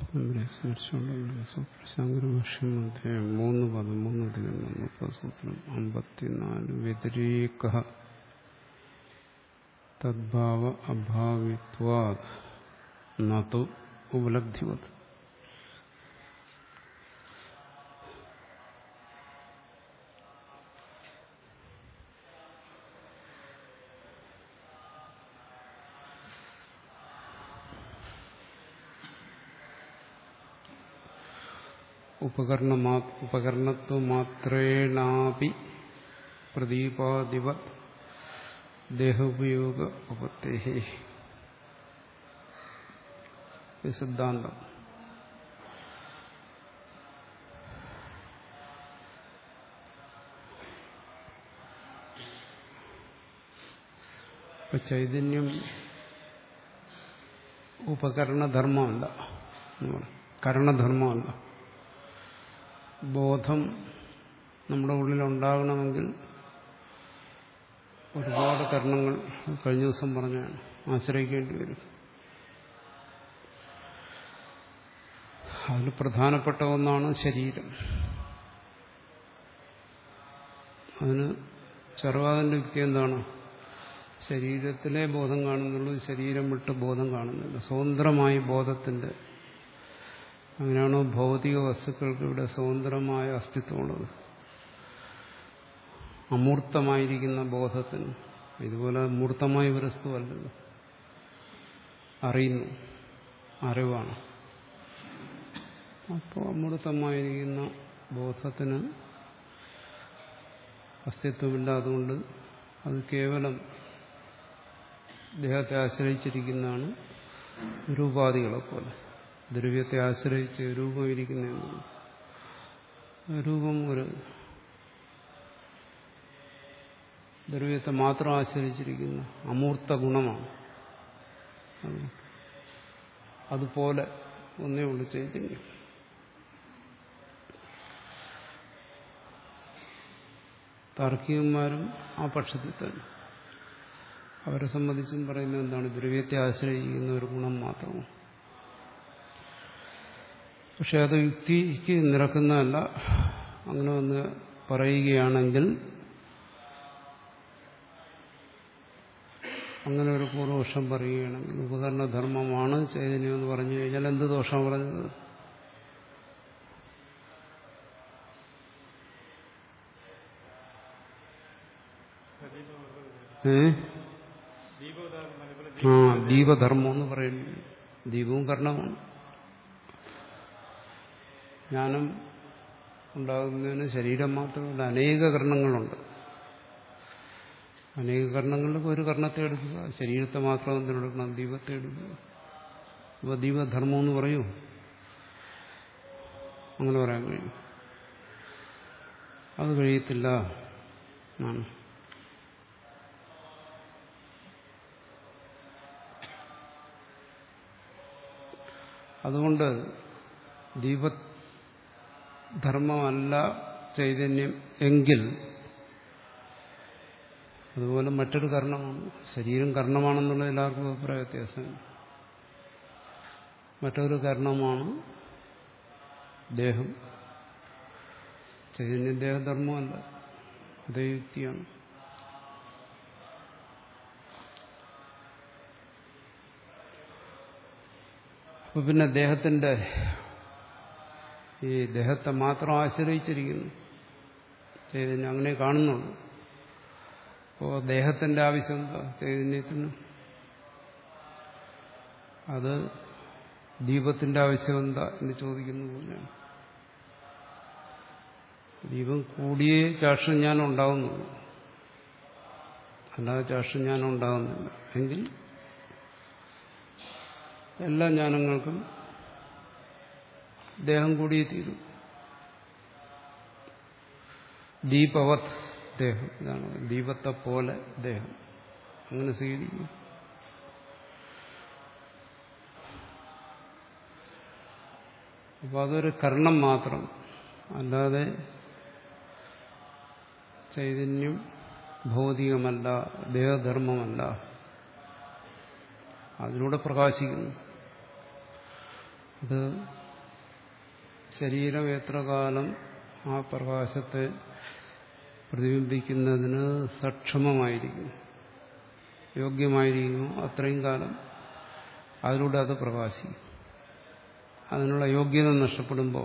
നമ്മളെ സ്മരിച്ചുകൊണ്ടുള്ള സൂത്രശാങ്കരഭാഷ്യം അധ്യായം മൂന്ന് പതിമൂന്ന് അധികം മുപ്പത് സൂത്രം അമ്പത്തിനാല് വ്യതിരേക തദ്ഭാവ അഭാവിത്വാ നതു ഉപലബ്ധിവത് ഉപകരണമാ ഉപകരണത്വമാത്രേണാപി പ്രദീപാദിവ ദേഹോപയോഗ ഉപത്തേഹി സിദ്ധാന്തം ഇപ്പൊ ചൈതന്യം ഉപകരണധർമ്മമല്ല കരണധർമ്മമല്ല ബോധം നമ്മുടെ ഉള്ളിൽ ഉണ്ടാകണമെങ്കിൽ ഒരുപാട് കരണങ്ങൾ കഴിഞ്ഞ ദിവസം പറഞ്ഞാണ് ആശ്രയിക്കേണ്ടി വരും അതിൽ പ്രധാനപ്പെട്ട ഒന്നാണ് ശരീരം അതിന് ചെറുവാതിൻ്റെ യുക്തി എന്താണ് ശരീരത്തിലെ ബോധം കാണുന്നുള്ളൂ ശരീരം വിട്ട് ബോധം കാണുന്നില്ല സ്വതന്ത്രമായി ബോധത്തിന്റെ അങ്ങനെയാണോ ഭൗതിക വസ്തുക്കൾക്ക് ഇവിടെ സ്വതന്ത്രമായ അസ്തിത്വമുള്ളത് അമൂർത്തമായിരിക്കുന്ന ബോധത്തിന് ഇതുപോലെ മൂർത്തമായ ഒരു വസ്തുവല്ലല്ലോ അറിയുന്നു അറിവാണ് അപ്പോൾ അമൂർത്തമായിരിക്കുന്ന ബോധത്തിന് അസ്തിത്വമില്ല അതുകൊണ്ട് അത് കേവലം ദേഹത്തെ ആശ്രയിച്ചിരിക്കുന്നതാണ് രൂപാധികളെ പോലെ ദ്രവ്യത്തെ ആശ്രയിച്ച് രൂപം ഇരിക്കുന്നതാണ് രൂപം ഒരു ദ്രവ്യത്തെ മാത്രം ആശ്രയിച്ചിരിക്കുന്ന അമൂർത്ത ഗുണമാണ് അതുപോലെ ഒന്നേ ഉള്ളു ചൈതന്യം താർക്കികന്മാരും ആ പക്ഷത്തിൽ തന്നെ അവരെ സംബന്ധിച്ചും പറയുന്നത് എന്താണ് ദ്രവ്യത്തെ ആശ്രയിക്കുന്ന ഒരു ഗുണം മാത്രമാണ് പക്ഷെ അത് യുക്തിക്ക് നിരക്കുന്നതല്ല അങ്ങനെ ഒന്ന് പറയുകയാണെങ്കിൽ അങ്ങനെ ഒരു പൂർവപക്ഷം പറയുകയാണെങ്കിൽ ഉപകരണധർമ്മമാണ് ചൈതന്യം എന്ന് പറഞ്ഞു കഴിഞ്ഞാൽ എന്ത് ദോഷം പറഞ്ഞത് ഏ ആ ദീപധർമ്മം എന്ന് പറയുന്നു ദീപവും കർണമാണ് ജ്ഞാനം ഉണ്ടാകുന്നതിന് ശരീരം മാത്രമല്ല അനേക കർണങ്ങളുണ്ട് അനേക കർണങ്ങളിൽ ഒരു കർണത്തെ എടുക്കുക ശരീരത്തെ മാത്രം എന്തിനെടുക്കണം ദീപത്തെ എടുക്കുക അപ്പോൾ ദീപധർമ്മം എന്ന് പറയൂ അങ്ങനെ പറയാൻ കഴിയും അത് കഴിയത്തില്ല ആണ് അതുകൊണ്ട് ദീപധർമ്മമല്ല ചൈതന്യം എങ്കിൽ അതുപോലെ മറ്റൊരു കർണമാണ് ശരീരം കർണമാണെന്നുള്ള എല്ലാവർക്കും അഭിപ്രായ വ്യത്യാസമാണ് മറ്റൊരു കർണമാണ് ദേഹം ചൈതന്യം ദേഹധർമ്മമല്ല അതേ യുക്തിയാണ് അപ്പൊ പിന്നെ ദേഹത്തിന്റെ ഈ ദേഹത്തെ മാത്രം ആശ്രയിച്ചിരിക്കുന്നു ചൈതന്യം അങ്ങനെ കാണുന്നുള്ളൂ അപ്പോൾ ദേഹത്തിന്റെ ആവശ്യം എന്താ ചൈതന്യത്തിന് അത് ദീപത്തിന്റെ ആവശ്യം എന്താ എന്ന് ചോദിക്കുന്ന പോലെയാണ് ദീപം കൂടിയേ ചാക്ഷജ്ഞാനം ഉണ്ടാകുന്നുള്ളൂ അല്ലാതെ ചാക്ഷജ്ഞാനം ഉണ്ടാകുന്നില്ല എങ്കിൽ എല്ലാ ജ്ഞാനങ്ങൾക്കും ദേഹം കൂടിയേ തീരും ദീപവത് ദേഹം ഇതാണ് ദീപത്തെ പോലെ ദേഹം അങ്ങനെ സ്വീകരിക്കും അപ്പോൾ അതൊരു കർണം മാത്രം അല്ലാതെ ചൈതന്യം ഭൗതികമല്ല ദേഹധർമ്മമല്ല അതിലൂടെ പ്രകാശിക്കുന്നു അത് ശരീരം എത്ര കാലം ആ പ്രകാശത്തെ പ്രതിബിംബിക്കുന്നതിന് സക്ഷമമായിരിക്കും യോഗ്യമായിരിക്കുമോ അത്രയും കാലം അതിലൂടെ അത് പ്രകാശിക്കും അതിനുള്ള യോഗ്യത നഷ്ടപ്പെടുമ്പോൾ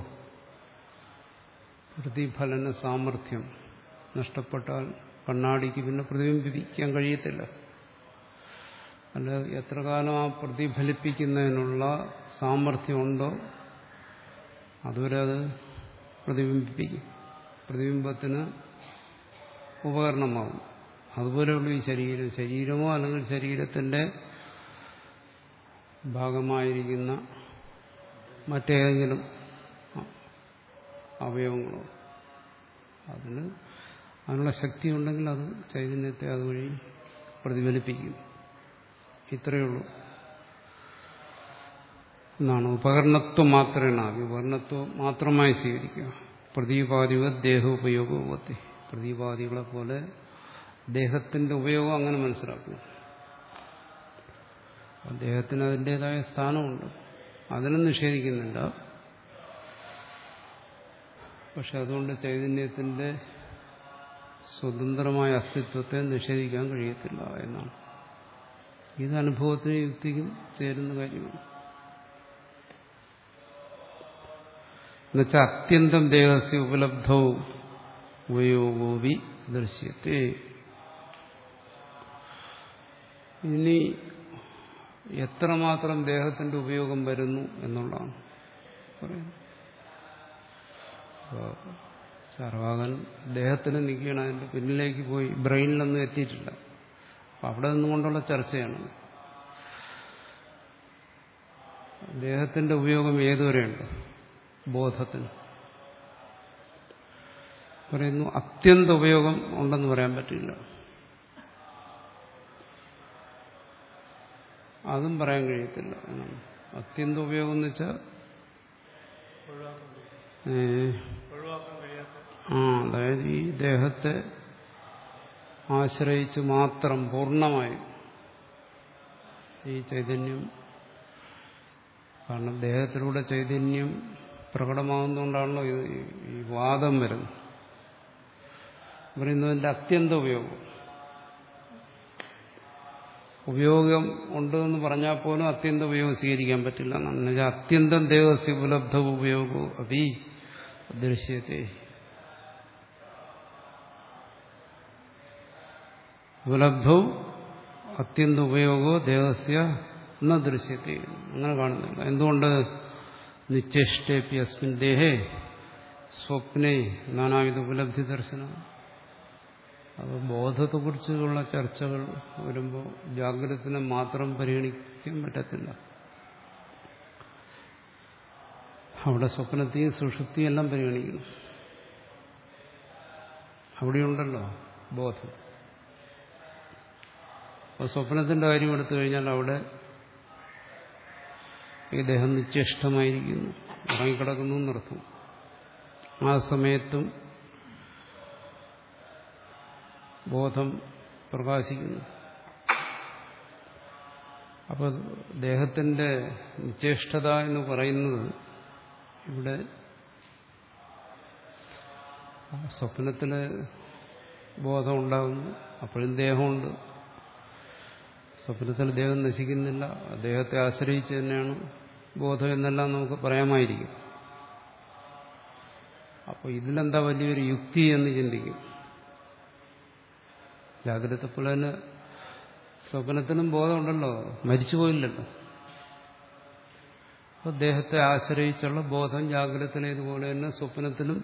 പ്രതിഫലന സാമർഥ്യം നഷ്ടപ്പെട്ടാൽ കണ്ണാടിക്ക് പിന്നെ പ്രതിബിംബിക്കാൻ കഴിയത്തില്ല അല്ല എത്ര കാലം ആ പ്രതിഫലിപ്പിക്കുന്നതിനുള്ള സാമർഥ്യമുണ്ടോ അതുവരെ അത് പ്രതിബിംബിപ്പിക്കും പ്രതിബിംബത്തിന് ഉപകരണമാകും അതുപോലെയുള്ള ഈ ശരീരം ശരീരമോ അല്ലെങ്കിൽ ശരീരത്തിന്റെ ഭാഗമായിരിക്കുന്ന മറ്റേതെങ്കിലും അവയവങ്ങളോ അതിന് അതിനുള്ള ശക്തി ഉണ്ടെങ്കിൽ അത് ചൈതന്യത്തെ അതുവഴി പ്രതിഫലിപ്പിക്കും ഇത്രയേ ഉള്ളൂ എന്നാണ് ഉപകരണത്വം മാത്രമാണ് ഉപകരണത്വം മാത്രമായി സ്വീകരിക്കുക പ്രദീപാദിവ ദേഹോപയോഗവത്തി പ്രദീപാദികളെ പോലെ ദേഹത്തിന്റെ ഉപയോഗം അങ്ങനെ മനസ്സിലാക്കുക അദ്ദേഹത്തിന് അതിൻ്റെതായ സ്ഥാനമുണ്ട് അതിനും നിഷേധിക്കുന്നില്ല പക്ഷെ അതുകൊണ്ട് ചൈതന്യത്തിന്റെ സ്വതന്ത്രമായ അസ്തിത്വത്തെ നിഷേധിക്കാൻ കഴിയത്തില്ല എന്നാണ് ഇത് അനുഭവത്തിന് യുക്തിക്കും ചേരുന്ന കാര്യമാണ് എന്നുവെച്ചാൽ അത്യന്തം ദേഹസ്യ ഉപലബ്ധവും ഉപയോഗോവി ദൃശ്യത്തെ ഇനി എത്രമാത്രം ദേഹത്തിന്റെ ഉപയോഗം വരുന്നു എന്നുള്ളതാണ് പറയുന്നത് ചാർവാകൻ ദേഹത്തിന് നിൽക്കുകയാണ് അതിന്റെ പിന്നിലേക്ക് പോയി ബ്രെയിനിലൊന്നും എത്തിയിട്ടില്ല അപ്പം അവിടെ നിന്നുകൊണ്ടുള്ള ചർച്ചയാണ് ദേഹത്തിന്റെ ഉപയോഗം ഏതുവരെയുണ്ട് ബോധത്തിന് പറയുന്നു അത്യന്ത ഉപയോഗം ഉണ്ടെന്ന് പറയാൻ പറ്റില്ല അതും പറയാൻ കഴിയത്തില്ല എന്നാണ് അത്യന്ത ഉപയോഗം എന്ന് വെച്ചാൽ ആ അതായത് ഈ ദേഹത്തെ ആശ്രയിച്ച് മാത്രം പൂർണ്ണമായി ഈ ചൈതന്യം കാരണം ദേഹത്തിലൂടെ ചൈതന്യം പ്രകടമാകുന്നതുകൊണ്ടാണല്ലോ ഈ വാദം വരുന്നത് പറയുന്നതിന്റെ അത്യന്ത ഉപയോഗം ഉപയോഗം ഉണ്ടെന്ന് പറഞ്ഞാൽ പോലും അത്യന്ത ഉപയോഗം സ്വീകരിക്കാൻ പറ്റില്ല എന്നാണ് അത്യന്തം ദേഹസ്യ ഉപലബ്ധ ഉപയോഗവും അഭി ദൃശ്യത്തെ ഉപലബ്ധവും അത്യന്ത ഉപയോഗവും ദേഹസ്യ എന്ന ദൃശ്യത്തെ അങ്ങനെ കാണുന്നില്ല എന്തുകൊണ്ട് നിശ്ചേഷ്ടേപ്പി അസ്മിൻ ദേഹേ സ്വപ്നെ നാനാവിധ ഉപലബ്ധി ദർശനം അപ്പോൾ ബോധത്തെക്കുറിച്ചുള്ള ചർച്ചകൾ വരുമ്പോൾ ജാഗ്രതത്തിനെ മാത്രം പരിഗണിക്കാൻ പറ്റത്തില്ല അവിടെ സ്വപ്നത്തെയും സുഷുപ്തിയും എല്ലാം പരിഗണിക്കണം അവിടെയുണ്ടല്ലോ ബോധം അപ്പോൾ സ്വപ്നത്തിന്റെ കാര്യം എടുത്തു കഴിഞ്ഞാൽ അവിടെ ഈ ദേഹം നിശ്ചേഷ്ടമായിരിക്കുന്നു ഉറങ്ങിക്കിടക്കുന്നു എന്നർത്ഥം ആ സമയത്തും ബോധം പ്രകാശിക്കുന്നു അപ്പോൾ ദേഹത്തിന്റെ നിശ്ചേഷ്ടത എന്ന് പറയുന്നത് ഇവിടെ സ്വപ്നത്തിന് ബോധം ഉണ്ടാകുന്നു അപ്പോഴും ദേഹമുണ്ട് സ്വപ്നത്തിൽ ദേഹം നശിക്കുന്നില്ല ദേഹത്തെ ആശ്രയിച്ച് തന്നെയാണ് ബോധം എന്നെല്ലാം നമുക്ക് പറയാമായിരിക്കും അപ്പോൾ ഇതിലെന്താ വലിയൊരു യുക്തി എന്ന് ചിന്തിക്കും ജാഗ്രത പോലെ തന്നെ സ്വപ്നത്തിനും ബോധമുണ്ടല്ലോ മരിച്ചുപോയില്ലല്ലോ അപ്പോൾ ദേഹത്തെ ആശ്രയിച്ചുള്ള ബോധം ജാഗ്രതത്തിലേതുപോലെ തന്നെ സ്വപ്നത്തിലും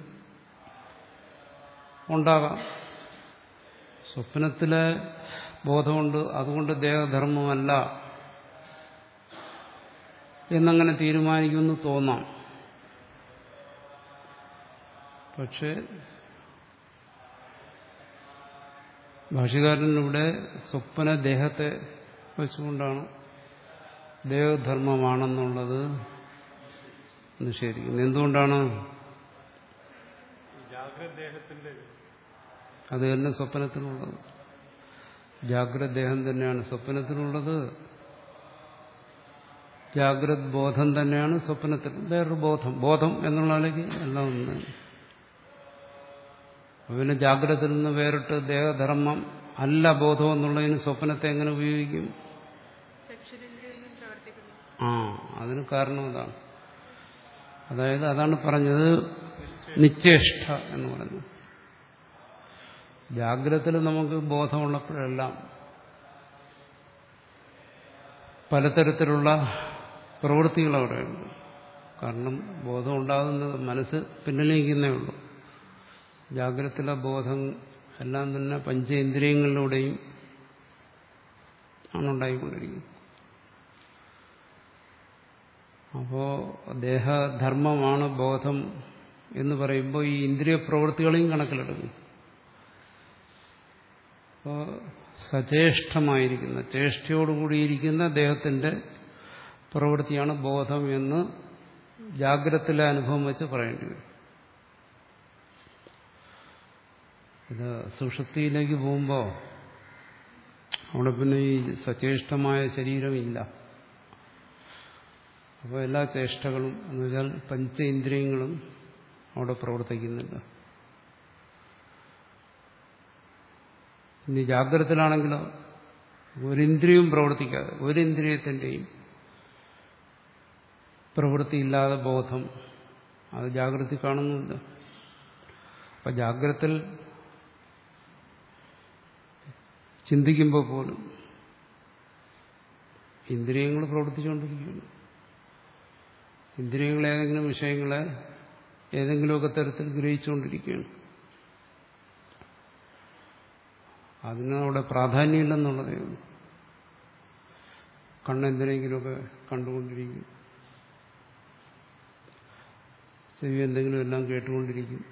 ഉണ്ടാകാം സ്വപ്നത്തിലെ ബോധമുണ്ട് അതുകൊണ്ട് ദേഹധർമ്മമല്ല എന്നങ്ങനെ തീരുമാനിക്കുമെന്ന് തോന്നാം പക്ഷേ ഭാഷകാരനിവിടെ സ്വപ്ന ദേഹത്തെ വെച്ചുകൊണ്ടാണ് ദേഹധർമ്മമാണെന്നുള്ളത് നിഷേധിക്കുന്നത് എന്തുകൊണ്ടാണ് അത് തന്നെ സ്വപ്നത്തിനുള്ളത് ജാഗ്രത ദേഹം തന്നെയാണ് സ്വപ്നത്തിനുള്ളത് ജാഗ്രത് ബോധം തന്നെയാണ് സ്വപ്നത്തിൽ വേറൊരു ബോധം ബോധം എന്നുള്ളതിലേക്ക് എല്ലാം ഒന്ന് പിന്നെ ജാഗ്രതയിൽ നിന്ന് വേറിട്ട് ദേഹധർമ്മം അല്ല ബോധം എന്നുള്ളതിന് സ്വപ്നത്തെ എങ്ങനെ ഉപയോഗിക്കും ചക്ഷുരേന്ദ്രിയൊന്നും പ്രവർത്തിക്കുന്നു ആ അതിന് കാരണം അതാണ് അതായത് അതാണ് പറഞ്ഞത് നിശ്ചേഷ്ട എന്ന് പറഞ്ഞു ജാഗ്രതത്തിൽ നമുക്ക് ബോധമുള്ളപ്പോഴെല്ലാം പലതരത്തിലുള്ള പ്രവൃത്തികൾ അവിടെയുണ്ട് കാരണം ബോധം ഉണ്ടാകുന്നത് മനസ്സ് പിന്നിലിരിക്കുന്നേ ഉള്ളൂ ജാഗ്രതത്തിലെ ബോധം എല്ലാം തന്നെ പഞ്ചേന്ദ്രിയങ്ങളിലൂടെയും ആണ് ഉണ്ടായിക്കൊണ്ടിരിക്കുന്നത് അപ്പോ ദേഹധർമ്മമാണ് ബോധം എന്ന് പറയുമ്പോൾ ഈ ഇന്ദ്രിയ പ്രവൃത്തികളെയും കണക്കിലെടുക്കും അപ്പോൾ സചേഷ്ടമായിരിക്കുന്ന ചേഷ്ടയോടുകൂടിയിരിക്കുന്ന ദേഹത്തിന്റെ പ്രവൃത്തിയാണ് ബോധം എന്ന് ജാഗ്രതത്തിലെ അനുഭവം വെച്ച് പറയേണ്ടി വരും ഇത് സുഷുപ്തിയിലേക്ക് പോകുമ്പോൾ അവിടെ പിന്നെ ഈ സചേഷ്ടമായ ശരീരമില്ല അപ്പോൾ എല്ലാ ചേഷ്ടകളും എന്ന് വെച്ചാൽ പഞ്ചേന്ദ്രിയങ്ങളും അവിടെ പ്രവർത്തിക്കുന്നില്ല ഇനി ജാഗ്രതത്തിലാണെങ്കിലോ ഒരിന്ദ്രിയവും പ്രവർത്തിക്കാതെ ഒരിന്ദ്രിയത്തിൻ്റെയും പ്രവൃത്തിയില്ലാതെ ബോധം അത് ജാഗ്രത കാണുന്നുണ്ട് അപ്പം ജാഗ്രതത്തിൽ ചിന്തിക്കുമ്പോൾ പോലും ഇന്ദ്രിയങ്ങൾ പ്രവർത്തിച്ചുകൊണ്ടിരിക്കുകയാണ് ഇന്ദ്രിയങ്ങൾ ഏതെങ്കിലും വിഷയങ്ങളെ ഏതെങ്കിലുമൊക്കെ തരത്തിൽ ഗ്രഹിച്ചുകൊണ്ടിരിക്കുകയാണ് അതിന് അവിടെ പ്രാധാന്യമില്ലെന്നുള്ളതേ ഉള്ളൂ കണ്ണെന്തിനെങ്കിലുമൊക്കെ കണ്ടുകൊണ്ടിരിക്കും ചെവി എന്തെങ്കിലും എല്ലാം കേട്ടുകൊണ്ടിരിക്കും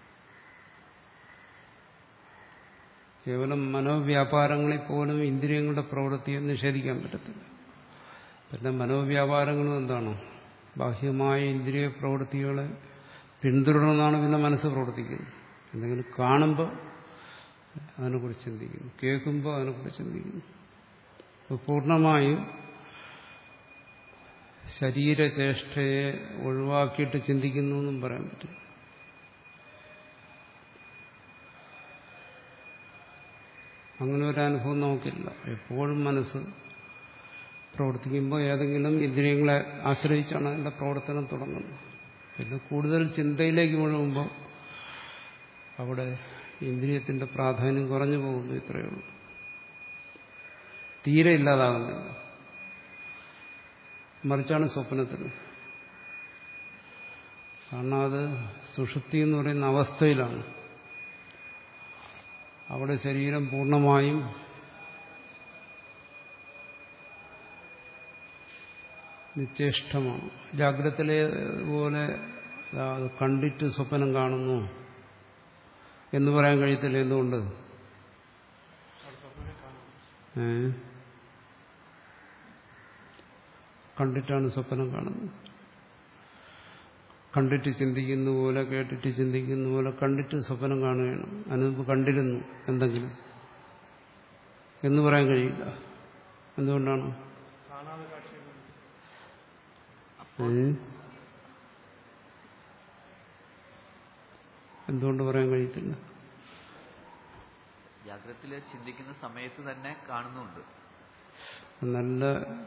കേവലം മനോവ്യാപാരങ്ങളിൽ പോലും ഇന്ദ്രിയങ്ങളുടെ പ്രവൃത്തിയെ നിഷേധിക്കാൻ പറ്റത്തില്ല പിന്നെ മനോവ്യാപാരങ്ങളും എന്താണ് ബാഹ്യമായ ഇന്ദ്രിയ പ്രവൃത്തികളെ പിന്തുടർന്നാണ് പിന്നെ മനസ്സ് പ്രവർത്തിക്കുന്നത് എന്തെങ്കിലും കാണുമ്പോൾ അതിനെക്കുറിച്ച് ചിന്തിക്കുന്നു കേൾക്കുമ്പോൾ അതിനെക്കുറിച്ച് ചിന്തിക്കുന്നു അപ്പോൾ പൂർണ്ണമായും ശരീരചേഷ്ടയെ ഒഴിവാക്കിയിട്ട് ചിന്തിക്കുന്നു എന്നും പറയാൻ പറ്റും അങ്ങനെ ഒരു അനുഭവം നമുക്കില്ല എപ്പോഴും മനസ്സ് പ്രവർത്തിക്കുമ്പോൾ ഏതെങ്കിലും ഇന്ദ്രിയങ്ങളെ ആശ്രയിച്ചാണ് അതിൻ്റെ പ്രവർത്തനം തുടങ്ങുന്നത് പിന്നെ കൂടുതൽ ചിന്തയിലേക്ക് മുഴുകുമ്പോൾ അവിടെ ഇന്ദ്രിയത്തിന്റെ പ്രാധാന്യം കുറഞ്ഞു പോകുന്നു ഇത്രയേ ഉള്ളൂ തീരെ ഇല്ലാതാകുന്നില്ല മറിച്ചാണ് സ്വപ്നത്തിൽ കാരണം അത് സുഷുപ്തി എന്ന് പറയുന്ന അവസ്ഥയിലാണ് അവിടെ ശരീരം പൂർണ്ണമായും നിശ്ചേഷ്ടമാണ് ജാഗ്രതയിലെ പോലെ അത് കണ്ടിട്ട് സ്വപ്നം കാണുന്നു എന്ന് പറയാൻ കഴിയത്തില്ല എന്തുകൊണ്ട് ഏ കണ്ടിട്ടാണ് സ്വപ്നം കാണുന്നത് കണ്ടിട്ട് ചിന്തിക്കുന്ന പോലെ കേട്ടിട്ട് ചിന്തിക്കുന്ന പോലെ കണ്ടിട്ട് സ്വപ്നം കാണുകയാണ് അതിനുമുമ്പ് കണ്ടിരുന്നു എന്തെങ്കിലും എന്ന് പറയാൻ കഴിയില്ല എന്തുകൊണ്ടാണ് ഏ? എന്തുകൊണ്ട് പറയാൻ കഴിയത്തില്ല ജാഗ്രതത്തില് ചിന്തിക്കുന്ന സമയത്ത് തന്നെ കാണുന്നുണ്ട് നല്ല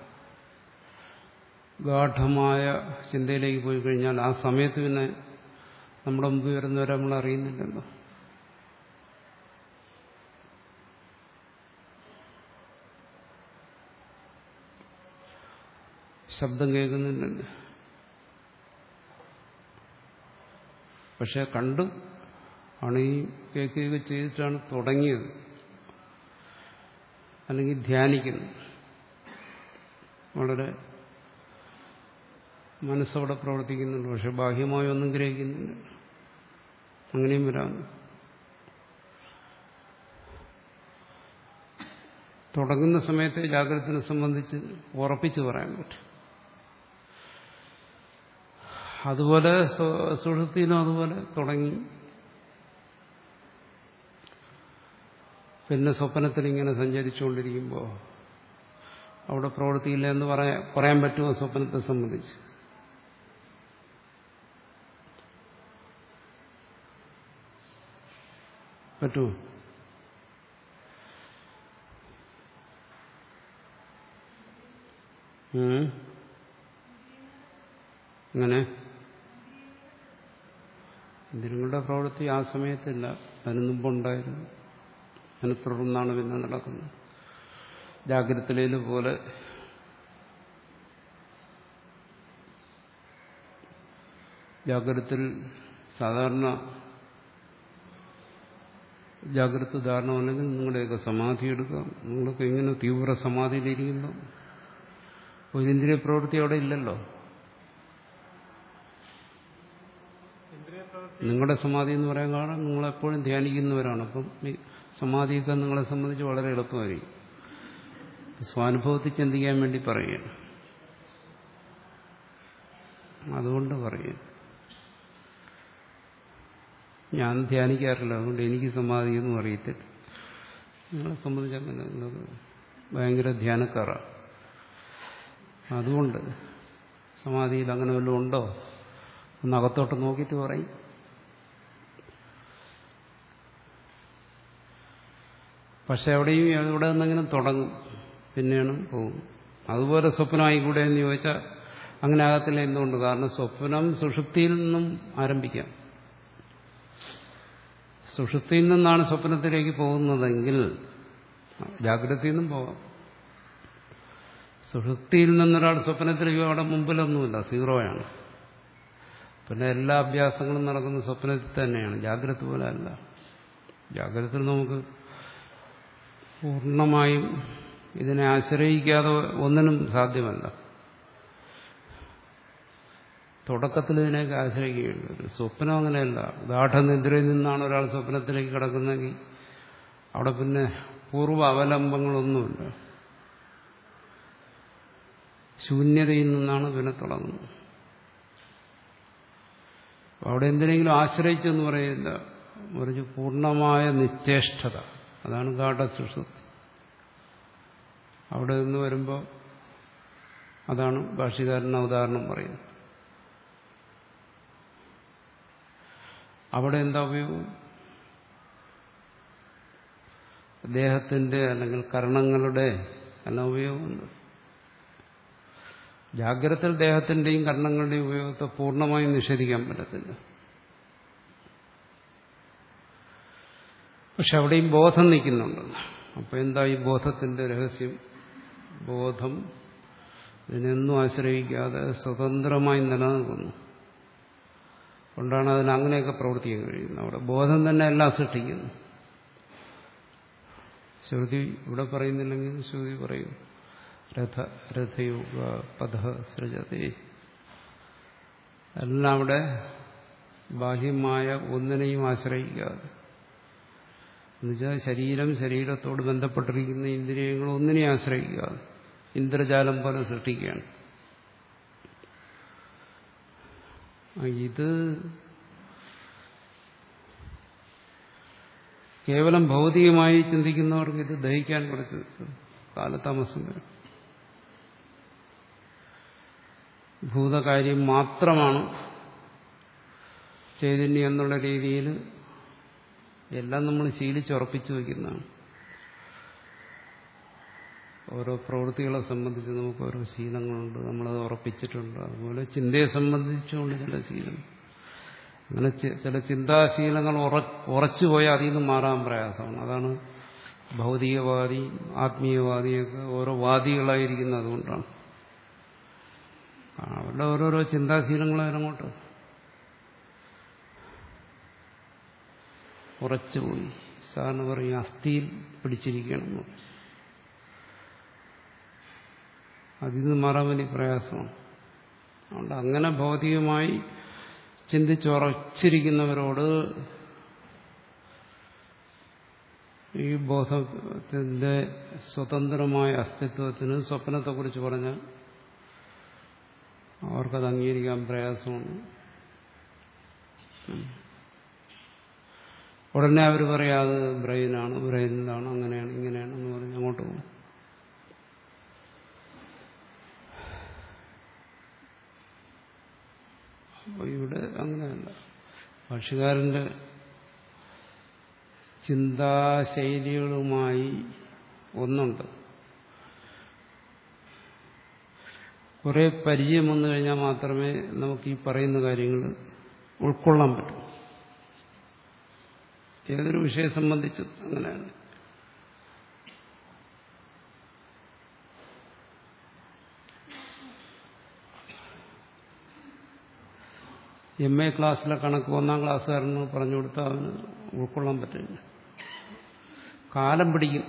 ഗാഠമായ ചിന്തയിലേക്ക് പോയി കഴിഞ്ഞാൽ ആ സമയത്ത് പിന്നെ നമ്മുടെ മുമ്പ് വരുന്നവരെ നമ്മൾ അറിയുന്നില്ലല്ലോ ശബ്ദം കേൾക്കുന്നില്ലല്ലോ പക്ഷെ കണ്ടു ആണ് ഈ കേൾക്കുകയൊക്കെ ചെയ്തിട്ടാണ് തുടങ്ങിയത് അല്ലെങ്കിൽ ധ്യാനിക്കുന്നു വളരെ മനസ്സവിടെ പ്രവർത്തിക്കുന്നുണ്ട് പക്ഷെ ബാഹ്യമായി ഒന്നും ഗ്രഹിക്കുന്നില്ല അങ്ങനെയും വരാം തുടങ്ങുന്ന സമയത്തെ ജാഗ്രതത്തിനെ സംബന്ധിച്ച് ഉറപ്പിച്ച് പറയാൻ പറ്റും അതുപോലെ സുഹൃത്തിനും അതുപോലെ തുടങ്ങി പിന്നെ സ്വപ്നത്തിൽ ഇങ്ങനെ സഞ്ചരിച്ചുകൊണ്ടിരിക്കുമ്പോൾ അവിടെ പ്രവൃത്തിയില്ല എന്ന് പറയാ പറയാൻ പറ്റുമോ സ്വപ്നത്തെ സംബന്ധിച്ച് പറ്റുമോ ഉം. അങ്ങനെ ഇന്ദ്രിയങ്ങളുടെ പ്രവൃത്തി ആ സമയത്തില്ല അതിന് മുമ്പുണ്ടായിരുന്നു അതിനെ തുടർന്നാണ് പിന്നെ നടക്കുന്നത് ജാഗ്രതയില് പോലെ ജാഗ്രതത്തിൽ സാധാരണ ജാഗ്രത ധാരണമല്ലെങ്കിൽ നിങ്ങളുടെയൊക്കെ സമാധി എടുക്കാം നിങ്ങളൊക്കെ ഇങ്ങനെ തീവ്ര സമാധിയിലിരിക്കുമ്പോൾ ഒരു ഇന്ദ്രിയ പ്രവൃത്തി അവിടെ ഇല്ലല്ലോ നിങ്ങളുടെ സമാധി എന്ന് പറയാൻ കാരണം നിങ്ങളെപ്പോഴും ധ്യാനിക്കുന്നവരാണ് അപ്പം ഈ സമാധിയൊക്കെ നിങ്ങളെ സംബന്ധിച്ച് വളരെ എളുപ്പമായിരിക്കും സ്വാനുഭവത്തിൽ ചിന്തിക്കാൻ വേണ്ടി പറയുകയാണ് അതുകൊണ്ട് പറയും ഞാൻ ധ്യാനിക്കാറില്ല അതുകൊണ്ട് എനിക്ക് സമാധിയൊന്നും അറിയത്തില്ല നിങ്ങളെ സംബന്ധിച്ച് അങ്ങനെ നിങ്ങൾ ഭയങ്കര ധ്യാനക്കാരാണ് അതുകൊണ്ട് സമാധിയിൽ അങ്ങനെ വല്ലതും ഉണ്ടോ ഒന്ന് അകത്തോട്ട് നോക്കിയിട്ട് പറയും പക്ഷെ അവിടെയും ഇവിടെ നിന്നെങ്കിലും തുടങ്ങും പിന്നെയാണ് പോകും അതുപോലെ സ്വപ്നമായിക്കൂടെ എന്ന് ചോദിച്ചാൽ അങ്ങനെ ആകത്തില്ല എന്തുകൊണ്ട് കാരണം സ്വപ്നം സുഷുപ്തിയിൽ നിന്നും ആരംഭിക്കാം സുഷുപ്തിയിൽ നിന്നാണ് സ്വപ്നത്തിലേക്ക് പോകുന്നതെങ്കിൽ ജാഗ്രതയിൽ നിന്നും പോകാം സുഷുപ്തിയിൽ നിന്നൊരാൾ സ്വപ്നത്തിലേക്ക് അവിടെ മുമ്പിലൊന്നുമില്ല സീറോയാണ് പിന്നെ എല്ലാ അഭ്യാസങ്ങളും നടക്കുന്ന സ്വപ്നത്തിൽ തന്നെയാണ് ജാഗ്രത പോലെ അല്ല ജാഗ്രതയിൽ നമുക്ക് പൂർണ്ണമായും ഇതിനെ ആശ്രയിക്കാതെ ഒന്നിനും സാധ്യമല്ല തുടക്കത്തിൽ ഇതിനെയൊക്കെ ആശ്രയിക്കുകയുള്ളൂ ഒരു സ്വപ്നം അങ്ങനെയല്ല ഗാഠനിദ്രയിൽ നിന്നാണ് ഒരാൾ സ്വപ്നത്തിലേക്ക് കിടക്കുന്നതെങ്കിൽ അവിടെ പിന്നെ പൂർവ്വ അവലംബങ്ങളൊന്നുമില്ല ശൂന്യതയിൽ നിന്നാണ് പിന്നെ തുടങ്ങുന്നത് അവിടെ എന്തിനെങ്കിലും ആശ്രയിച്ചെന്ന് പറയില്ല മറിച്ച് പൂർണ്ണമായ നിശ്ചേഷ്ടത അതാണ് ഗാഠസുഷുപ്തി അവിടെ നിന്ന് വരുമ്പോൾ അതാണ് ഭാഷ്യകാരൻ ഉദാഹരണം പറയുന്നത് അവിടെ എന്താ ഉപയോഗം ദേഹത്തിന്റെ അല്ലെങ്കിൽ കർണങ്ങളുടെ എല്ലാം ഉപയോഗമുണ്ട് ജാഗ്രതയിൽ ദേഹത്തിന്റെയും കർണങ്ങളുടെയും ഉപയോഗത്തെ പൂർണ്ണമായും നിഷേധിക്കാൻ പറ്റത്തില്ല പക്ഷെ അവിടെയും ബോധം നിൽക്കുന്നുണ്ട് അപ്പൊ എന്താ ഈ ബോധത്തിന്റെ രഹസ്യം ബോധം ഇതിനെന്നും ആശ്രയിക്കാതെ സ്വതന്ത്രമായി നിലനിൽക്കുന്നു കൊണ്ടാണ് അതിന് അങ്ങനെയൊക്കെ പ്രവർത്തിക്കാൻ കഴിയുന്നത് അവിടെ ബോധം തന്നെ എല്ലാം സൃഷ്ടിക്കുന്നു ശ്രുതി ഇവിടെ പറയുന്നില്ലെങ്കിൽ ശ്രുതി പറയും രഥ രഥയോഗ പഥ സൃജതേ എല്ലാം അവിടെ ബാഹ്യമായ ഒന്നിനെയും ആശ്രയിക്കാതെ എന്നുവെച്ചാൽ ശരീരം ശരീരത്തോട് ബന്ധപ്പെട്ടിരിക്കുന്ന ഇന്ദ്രിയങ്ങൾ ഒന്നിനെയും ആശ്രയിക്കാതെ ഇന്ദ്രജാലം പോലെ സൃഷ്ടിക്കുകയാണ് ഇത് കേവലം ഭൗതികമായി ചിന്തിക്കുന്നവർക്ക് ഇത് ദഹിക്കാൻ കുറച്ച് കാലതാമസം വരും ഭൂതകാര്യം മാത്രമാണ് ചൈതന്യം എന്നുള്ള രീതിയിൽ എല്ലാം നമ്മൾ ശീലിച്ചുറപ്പിച്ചു വയ്ക്കുന്നതാണ് ഓരോ പ്രവൃത്തികളെ സംബന്ധിച്ച് നമുക്ക് ഓരോ ശീലങ്ങളുണ്ട് നമ്മളത് ഉറപ്പിച്ചിട്ടുണ്ട് അതുപോലെ ചിന്തയെ സംബന്ധിച്ചുകൊണ്ട് ചില ശീലം അങ്ങനെ ചില ചിന്താശീലങ്ങൾ ഉറച്ചു പോയാൽ അതിൽ നിന്ന് മാറാൻ പ്രയാസമാണ് അതാണ് ഭൗതികവാദി ആത്മീയവാദിയൊക്കെ ഓരോ വാദികളായിരിക്കുന്നത് അതുകൊണ്ടാണ് അവരുടെ ഓരോരോ ചിന്താശീലങ്ങൾ അതിനങ്ങോട്ട് ഉറച്ചുപോയി സാറിന് പറയും അസ്ഥിയിൽ പിടിച്ചിരിക്കണം അതിൽ നിന്ന് മാറാൻ വലിയ പ്രയാസമാണ് അതുകൊണ്ട് അങ്ങനെ ഭൗതികമായി ചിന്തിച്ചുറച്ചിരിക്കുന്നവരോട് ഈ ബോധത്തിന്റെ സ്വതന്ത്രമായ അസ്തിത്വത്തിന് സ്വപ്നത്തെക്കുറിച്ച് പറഞ്ഞാൽ അവർക്കത് അംഗീകരിക്കാൻ പ്രയാസമാണ് ഉടനെ അവർ പറയാം അത് ബ്രെയിനാണ് ബ്രെയിനിലാണ് അങ്ങനെയാണ് ഇങ്ങനെയാണ് എന്ന് പറഞ്ഞ് അങ്ങോട്ട് പോകും അപ്പോൾ ഇവിടെ അങ്ങനെയല്ല ഭാഷകാരന്റെ ചിന്താശൈലികളുമായി ഒന്നുണ്ട് കുറെ പരിചയം വന്നു കഴിഞ്ഞാൽ മാത്രമേ നമുക്ക് ഈ പറയുന്ന കാര്യങ്ങൾ ഉൾക്കൊള്ളാൻ പറ്റൂ ഏതൊരു വിഷയം സംബന്ധിച്ച് അങ്ങനെയാണ് എം എ ക്ലാസ്സിലെ കണക്ക് ഒന്നാം ക്ലാസ്സുകാരന് പറഞ്ഞു കൊടുത്താൽ അവന് ഉൾക്കൊള്ളാൻ പറ്റില്ല കാലം പിടിക്കും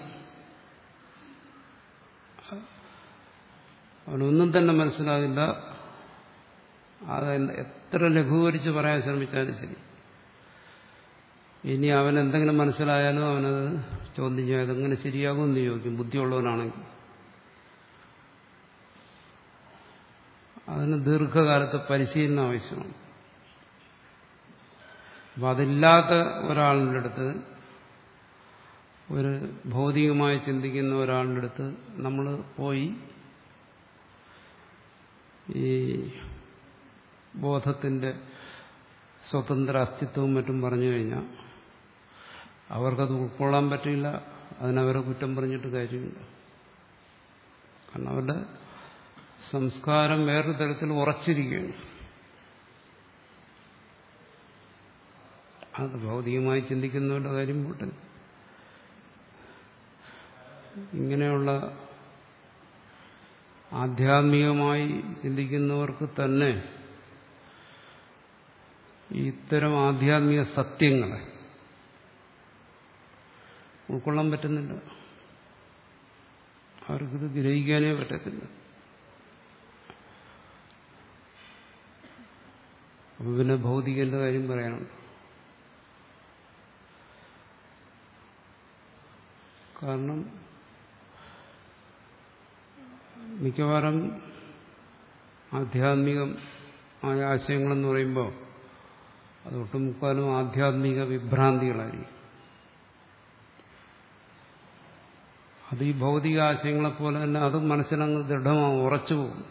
അവനൊന്നും തന്നെ മനസ്സിലാകില്ല അത് എത്ര ലഘൂകരിച്ച് പറയാൻ ശ്രമിച്ചാലും ശരി ഇനി അവൻ എന്തെങ്കിലും മനസ്സിലായാലും അവനത് ചോദ്യം ചെയ്യാം അതെങ്ങനെ ശരിയാകുമെന്ന് ചോദിക്കും ബുദ്ധിയുള്ളവനാണെങ്കിൽ അതിന് ദീർഘകാലത്തെ പരിശീലനം ആവശ്യമാണ് അപ്പം അതില്ലാത്ത ഒരാളിൻ്റെ അടുത്ത് ഒരു ഭൗതികമായി ചിന്തിക്കുന്ന ഒരാളുടെ അടുത്ത് നമ്മൾ പോയി ഈ ബോധത്തിന്റെ സ്വതന്ത്ര അസ്തിത്വവും മറ്റും പറഞ്ഞു കഴിഞ്ഞാൽ അവർക്കത് ഉൾക്കൊള്ളാൻ പറ്റില്ല അതിനവരെ കുറ്റം പറഞ്ഞിട്ട് കാര്യമില്ല കാരണം അവരുടെ സംസ്കാരം വേറൊരു തരത്തിൽ ഉറച്ചിരിക്കുകയാണ് അത് ഭൗതികമായി ചിന്തിക്കുന്നവരുടെ കാര്യം പോട്ടെ ഇങ്ങനെയുള്ള ആധ്യാത്മികമായി ചിന്തിക്കുന്നവർക്ക് തന്നെ ഇത്തരം ആധ്യാത്മിക സത്യങ്ങളെ ഉൾക്കൊള്ളാൻ പറ്റുന്നില്ല അവർക്കിത് ഗ്രഹിക്കാനേ പറ്റത്തില്ല അപ്പൊ പിന്നെ ഭൗതികന്റെ കാര്യം പറയാനുണ്ട് കാരണം മിക്കവാറും ആധ്യാത്മികമായ ആശയങ്ങളെന്ന് പറയുമ്പോൾ അത് ഒട്ടുമുക്കാലും ആധ്യാത്മിക വിഭ്രാന്തികളായിരിക്കും അത് ഈ ഭൗതിക ആശയങ്ങളെപ്പോലെ തന്നെ അത് മനസ്സിലങ്ങ് ദൃഢമാവും ഉറച്ചു പോകും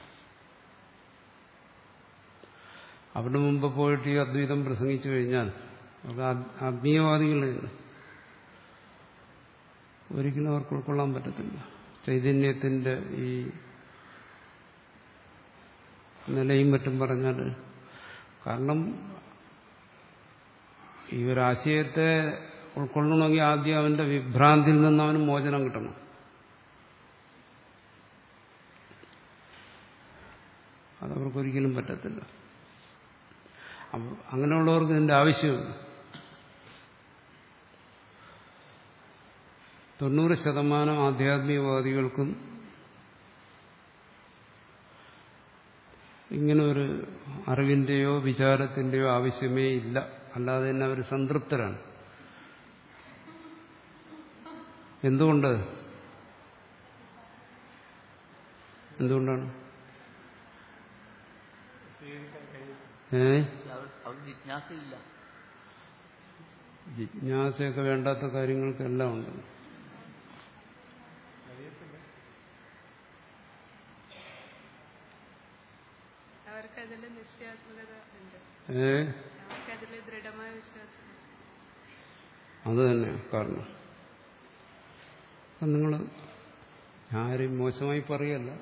അവിടെ മുമ്പ് പോയിട്ട് ഈ അദ്വൈതം പ്രസംഗിച്ചു കഴിഞ്ഞാൽ അവർക്ക് ആത്മീയവാദികളാണ് ഒരിക്കലും അവർക്ക് ഉൾക്കൊള്ളാൻ പറ്റത്തില്ല ചൈതന്യത്തിന്റെ ഈ നിലയും മറ്റും പറഞ്ഞാൽ കാരണം ഈ ഒരാശയത്തെ ഉൾക്കൊള്ളണമെങ്കിൽ ആദ്യം അവന്റെ വിഭ്രാന്തിയിൽ നിന്ന് അവന് മോചനം കിട്ടണം അതവർക്കൊരിക്കലും പറ്റത്തില്ല അപ്പം അങ്ങനെയുള്ളവർക്ക് ഇതിന്റെ ആവശ്യമില്ല തൊണ്ണൂറ് ശതമാനം ആധ്യാത്മികവാദികൾക്കും ഇങ്ങനെ ഒരു അറിവിന്റെയോ വിചാരത്തിന്റെയോ ആവശ്യമേ ഇല്ല അല്ലാതെ തന്നെ അവർ സംതൃപ്തരാണ് എന്തുകൊണ്ട് എന്തുകൊണ്ടാണ് ഏ അവർ ജിജ്ഞാസയില്ല ജിജ്ഞാസയൊക്കെ വേണ്ടാത്ത കാര്യങ്ങൾക്കെല്ലാം ഉണ്ട് അവർക്കതിൽ നിശ്ചയാത്മകത ഉണ്ട് ഏ അവർക്കതിൽ ദൃഢമായ വിശ്വാസം അത് തന്നെ കാരണം നിങ്ങൾ ആരെയും മോശമായി പറയല്ല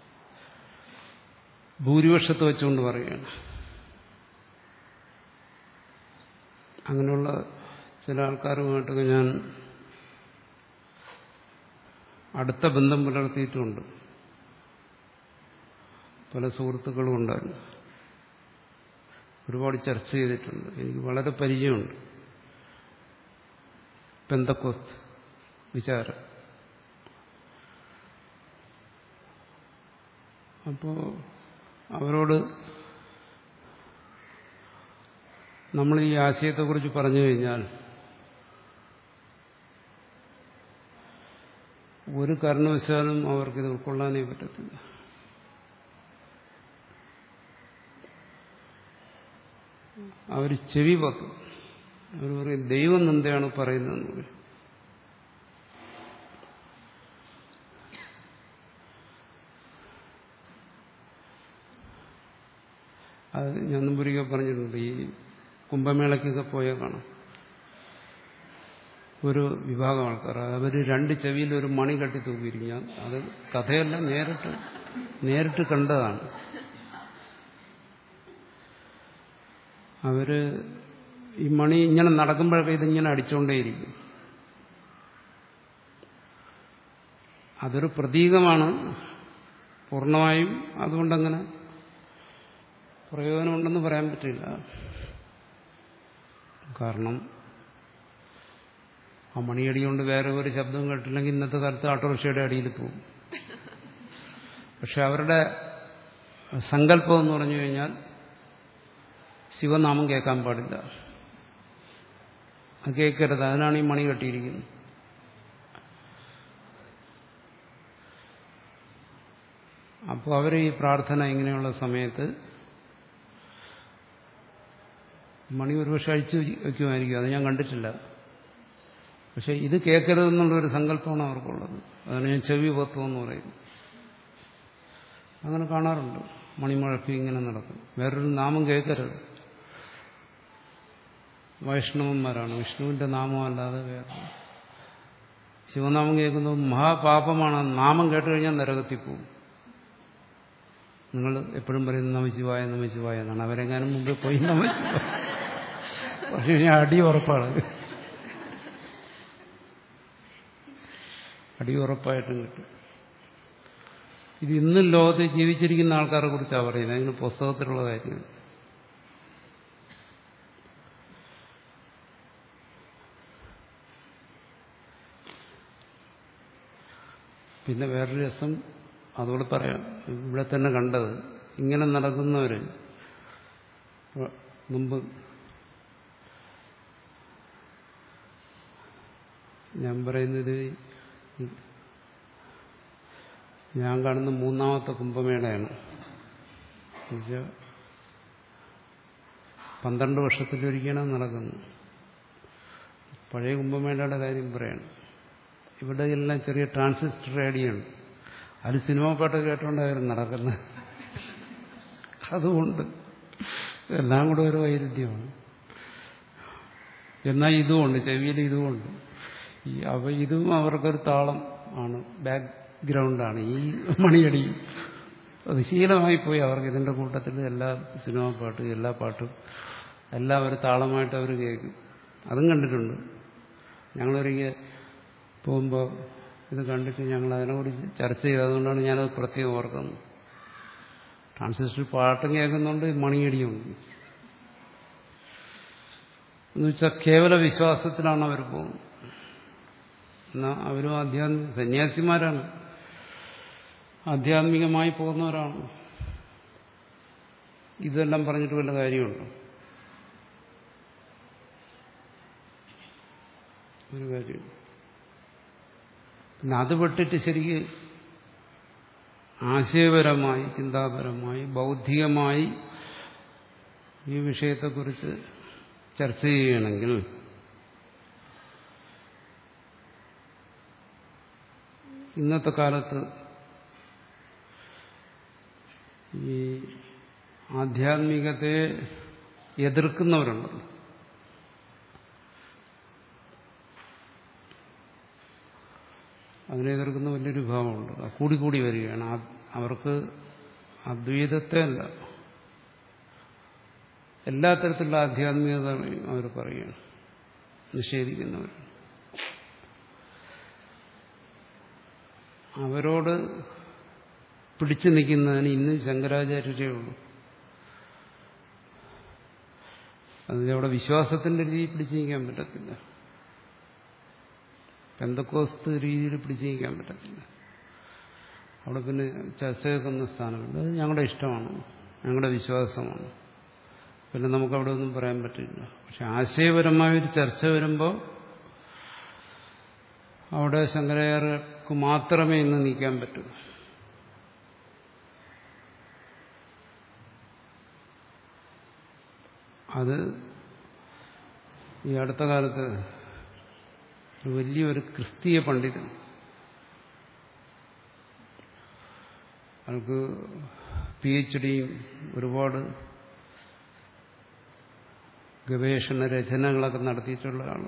ഭൂരിപക്ഷത്തെ വെച്ചുകൊണ്ട് പറയുകയാണ് അങ്ങനെയുള്ള ചില ആൾക്കാരുമായിട്ടൊക്കെ ഞാൻ അടുത്ത ബന്ധം പുലർത്തിയിട്ടുണ്ട് പല സുഹൃത്തുക്കളും ഉണ്ടായിരുന്നു ഒരുപാട് ചർച്ച ചെയ്തിട്ടുണ്ട് എനിക്ക് വളരെ പരിചയമുണ്ട് പെന്തക്കോസ്ത് വിചാരം അപ്പോൾ അവരോട് നമ്മൾ ഈ ആശയത്തെക്കുറിച്ച് പറഞ്ഞു കഴിഞ്ഞാൽ ഒരു കാരണവശാലും അവർക്കിത് ഉൾക്കൊള്ളാനേ പറ്റത്തില്ല അവർ ചെവി പക്കും അവർ പറയും ദൈവം എന്താണ് പറയുന്നതെന്ന് പറയും അത് ഞാൻ മുമ്പൊരിക്കൽ പറഞ്ഞിട്ടുണ്ട് ഈ കുംഭമേളയ്ക്കൊക്കെ പോയാൽ കാണാം ഒരു വിഭാഗം ആൾക്കാർ അവർ രണ്ട് ചെവിയിൽ ഒരു മണി കെട്ടി തൂക്കിയിരിക്കും ഞാൻ അത് കഥയല്ല നേരിട്ട് നേരിട്ട് കണ്ടതാണ് അവര് ഈ മണി ഇങ്ങനെ നടക്കുമ്പോഴൊക്കെ ഇതിങ്ങനെ അടിച്ചുകൊണ്ടേയിരിക്കും അതൊരു പ്രതീകമാണ് പൂർണ്ണമായും അതുകൊണ്ടങ്ങനെ പ്രയോജനമുണ്ടെന്ന് പറയാൻ പറ്റില്ല കാരണം ആ മണിയടി കൊണ്ട് വേറെ ഒരു ശബ്ദം കേട്ടില്ലെങ്കിൽ ഇന്നത്തെ കാലത്ത് ഓട്ടോറിക്ഷയുടെ അടിയിൽ പോകും പക്ഷെ അവരുടെ സങ്കല്പം എന്ന് പറഞ്ഞു കഴിഞ്ഞാൽ ശിവനാമം കേൾക്കാൻ പാടില്ല അത് കേൾക്കരുത് അതിനാണ് ഈ മണി കെട്ടിയിരിക്കുന്നത് അപ്പോൾ അവർ ഈ പ്രാർത്ഥന ഇങ്ങനെയുള്ള സമയത്ത് മണി ഒരുപക്ഷെ അഴിച്ചു വയ്ക്കുമായിരിക്കും അത് ഞാൻ കണ്ടിട്ടില്ല പക്ഷെ ഇത് കേൾക്കരുതെന്നുള്ളൊരു സങ്കല്പമാണ് അവർക്കുള്ളത് അതാണ് ഞാൻ ചെവി പൊത്വം എന്ന് പറയുന്നത് അങ്ങനെ കാണാറുണ്ട് മണിമുഴക്കി ഇങ്ങനെ നടക്കും വേറൊരു നാമം കേൾക്കരുത് വൈഷ്ണവന്മാരാണ് വിഷ്ണുവിന്റെ നാമം അല്ലാതെ വേറെ ശിവനാമം കേൾക്കുന്നത് മഹാപാപമാണ് നാമം കേട്ട് കഴിഞ്ഞാൽ നരകത്തിൽ പോകും നിങ്ങൾ എപ്പോഴും പറയുന്നത് നമശിവായ നമശിവായ എന്നാണ് അവരെങ്ങാനും മുമ്പേ പോയി നമശിവായ പക്ഷെ ഞാൻ അടി ഉറപ്പാണ് അടി ഉറപ്പായിട്ടും കിട്ടും ഇത് ഇന്നും ലോകത്ത് ജീവിച്ചിരിക്കുന്ന ആൾക്കാരെ കുറിച്ചാണ് പറയുന്നത് അതിന് പുസ്തകത്തിലുള്ള കാര്യങ്ങൾ പിന്നെ വേറൊരു രസം അതോടെ പറയാം ഇവിടെ തന്നെ കണ്ടത് ഇങ്ങനെ നടക്കുന്നവര് മുമ്പ് ഞാൻ പറയുന്നത് ഞാൻ കാണുന്ന മൂന്നാമത്തെ കുംഭമേളയാണ് എന്നുവെച്ചാൽ പന്ത്രണ്ട് വർഷത്തിലൊരിക്കലാണ് നടക്കുന്നത് പഴയ കുംഭമേളയുടെ കാര്യം പറയണം ഇവിടെ എല്ലാം ചെറിയ ട്രാൻസിസ്റ്റർ റേഡിയോ ഉണ്ട് അത് സിനിമ പാട്ട് കേട്ടോണ്ടായിരുന്നു നടക്കുന്നത് അതുകൊണ്ട് എല്ലാം കൂടെ ഒരു വൈരുദ്ധ്യമാണ് എന്നാൽ ഇതുമുണ്ട് ചെവിയിൽ ഇതുമുണ്ട് ഈ അവ ഇതും അവർക്കൊരു താളം ആണ് ബാക്ക്ഗ്രൗണ്ടാണ് ഈ മണിയടിയും അത് ശീലമായി പോയി അവർക്ക് ഇതിന്റെ കൂട്ടത്തിൽ എല്ലാ സിനിമ പാട്ട് എല്ലാ പാട്ടും എല്ലാം ഒരു താളമായിട്ട് അവർ കേൾക്കും അതും കണ്ടിട്ടുണ്ട് ഞങ്ങളൊരിക്കൽ പോകുമ്പോൾ ഇത് കണ്ടിട്ട് ഞങ്ങൾ അതിനെക്കുറിച്ച് ചർച്ച ചെയ്തതുകൊണ്ടാണ് ഞാനത് പ്രത്യേകം ഓർക്കുന്നത് ട്രാൻസിസ്റ്റർ പാട്ടും കേൾക്കുന്നുണ്ട് മണിയടിയുണ്ട് എന്നുവെച്ചാൽ കേവല വിശ്വാസത്തിലാണ് അവർ പോകുന്നത് എന്നാൽ അവരും ആധ്യാത്മിക സന്യാസിമാരാണ് ആധ്യാത്മികമായി പോകുന്നവരാണ് ഇതെല്ലാം പറഞ്ഞിട്ട് വല്ല കാര്യമുണ്ടോ ഒരു കാര്യം പിന്നെ അത് വിട്ടിട്ട് ശരിക്ക് ആശയപരമായി ചിന്താപരമായി ബൗദ്ധികമായി ഈ വിഷയത്തെക്കുറിച്ച് ചർച്ച ചെയ്യുകയാണെങ്കിൽ ഇന്നത്തെ കാലത്ത് ഈ ആധ്യാത്മികതയെ എതിർക്കുന്നവരുണ്ടല്ലോ അതിനെ എതിർക്കുന്ന വലിയൊരു വിഭാഗമുണ്ട് അത് കൂടിക്കൂടി വരികയാണ് അവർക്ക് അദ്വൈതത്തെ അല്ല എല്ലാ തരത്തിലുള്ള ആധ്യാത്മികത അവർ പറയുകയാണ് നിഷേധിക്കുന്നവർ അവരോട് പിടിച്ചു നിൽക്കുന്നതിന് ഇന്നും ശങ്കരാചാര്യരേ ഉള്ളൂ അതിന് അവിടെ വിശ്വാസത്തിന്റെ രീതി പിടിച്ചു നിൽക്കാൻ പറ്റത്തില്ല പെന്തക്കോസ്ത് രീതിയിൽ പിടിച്ചു നിൽക്കാൻ പറ്റത്തില്ല അവിടെ പിന്നെ ചർച്ച കേൾക്കുന്ന സ്ഥാനമുണ്ട് അത് ഞങ്ങളുടെ ഇഷ്ടമാണ് ഞങ്ങളുടെ വിശ്വാസമാണ് പിന്നെ നമുക്കവിടെ ഒന്നും പറയാൻ പറ്റില്ല പക്ഷെ ആശയപരമായൊരു ചർച്ച വരുമ്പോൾ അവിടെ ശങ്കരാചാര്യർക്ക് മാത്രമേ ഇന്ന് നീക്കാൻ പറ്റൂ അത് ഈ അടുത്ത കാലത്ത് വലിയൊരു ക്രിസ്തീയ പണ്ഡിതൻ അയാൾക്ക് പി എച്ച് ഡിയും ഒരുപാട് ഗവേഷണ രചനകളൊക്കെ നടത്തിയിട്ടുള്ള ആൾ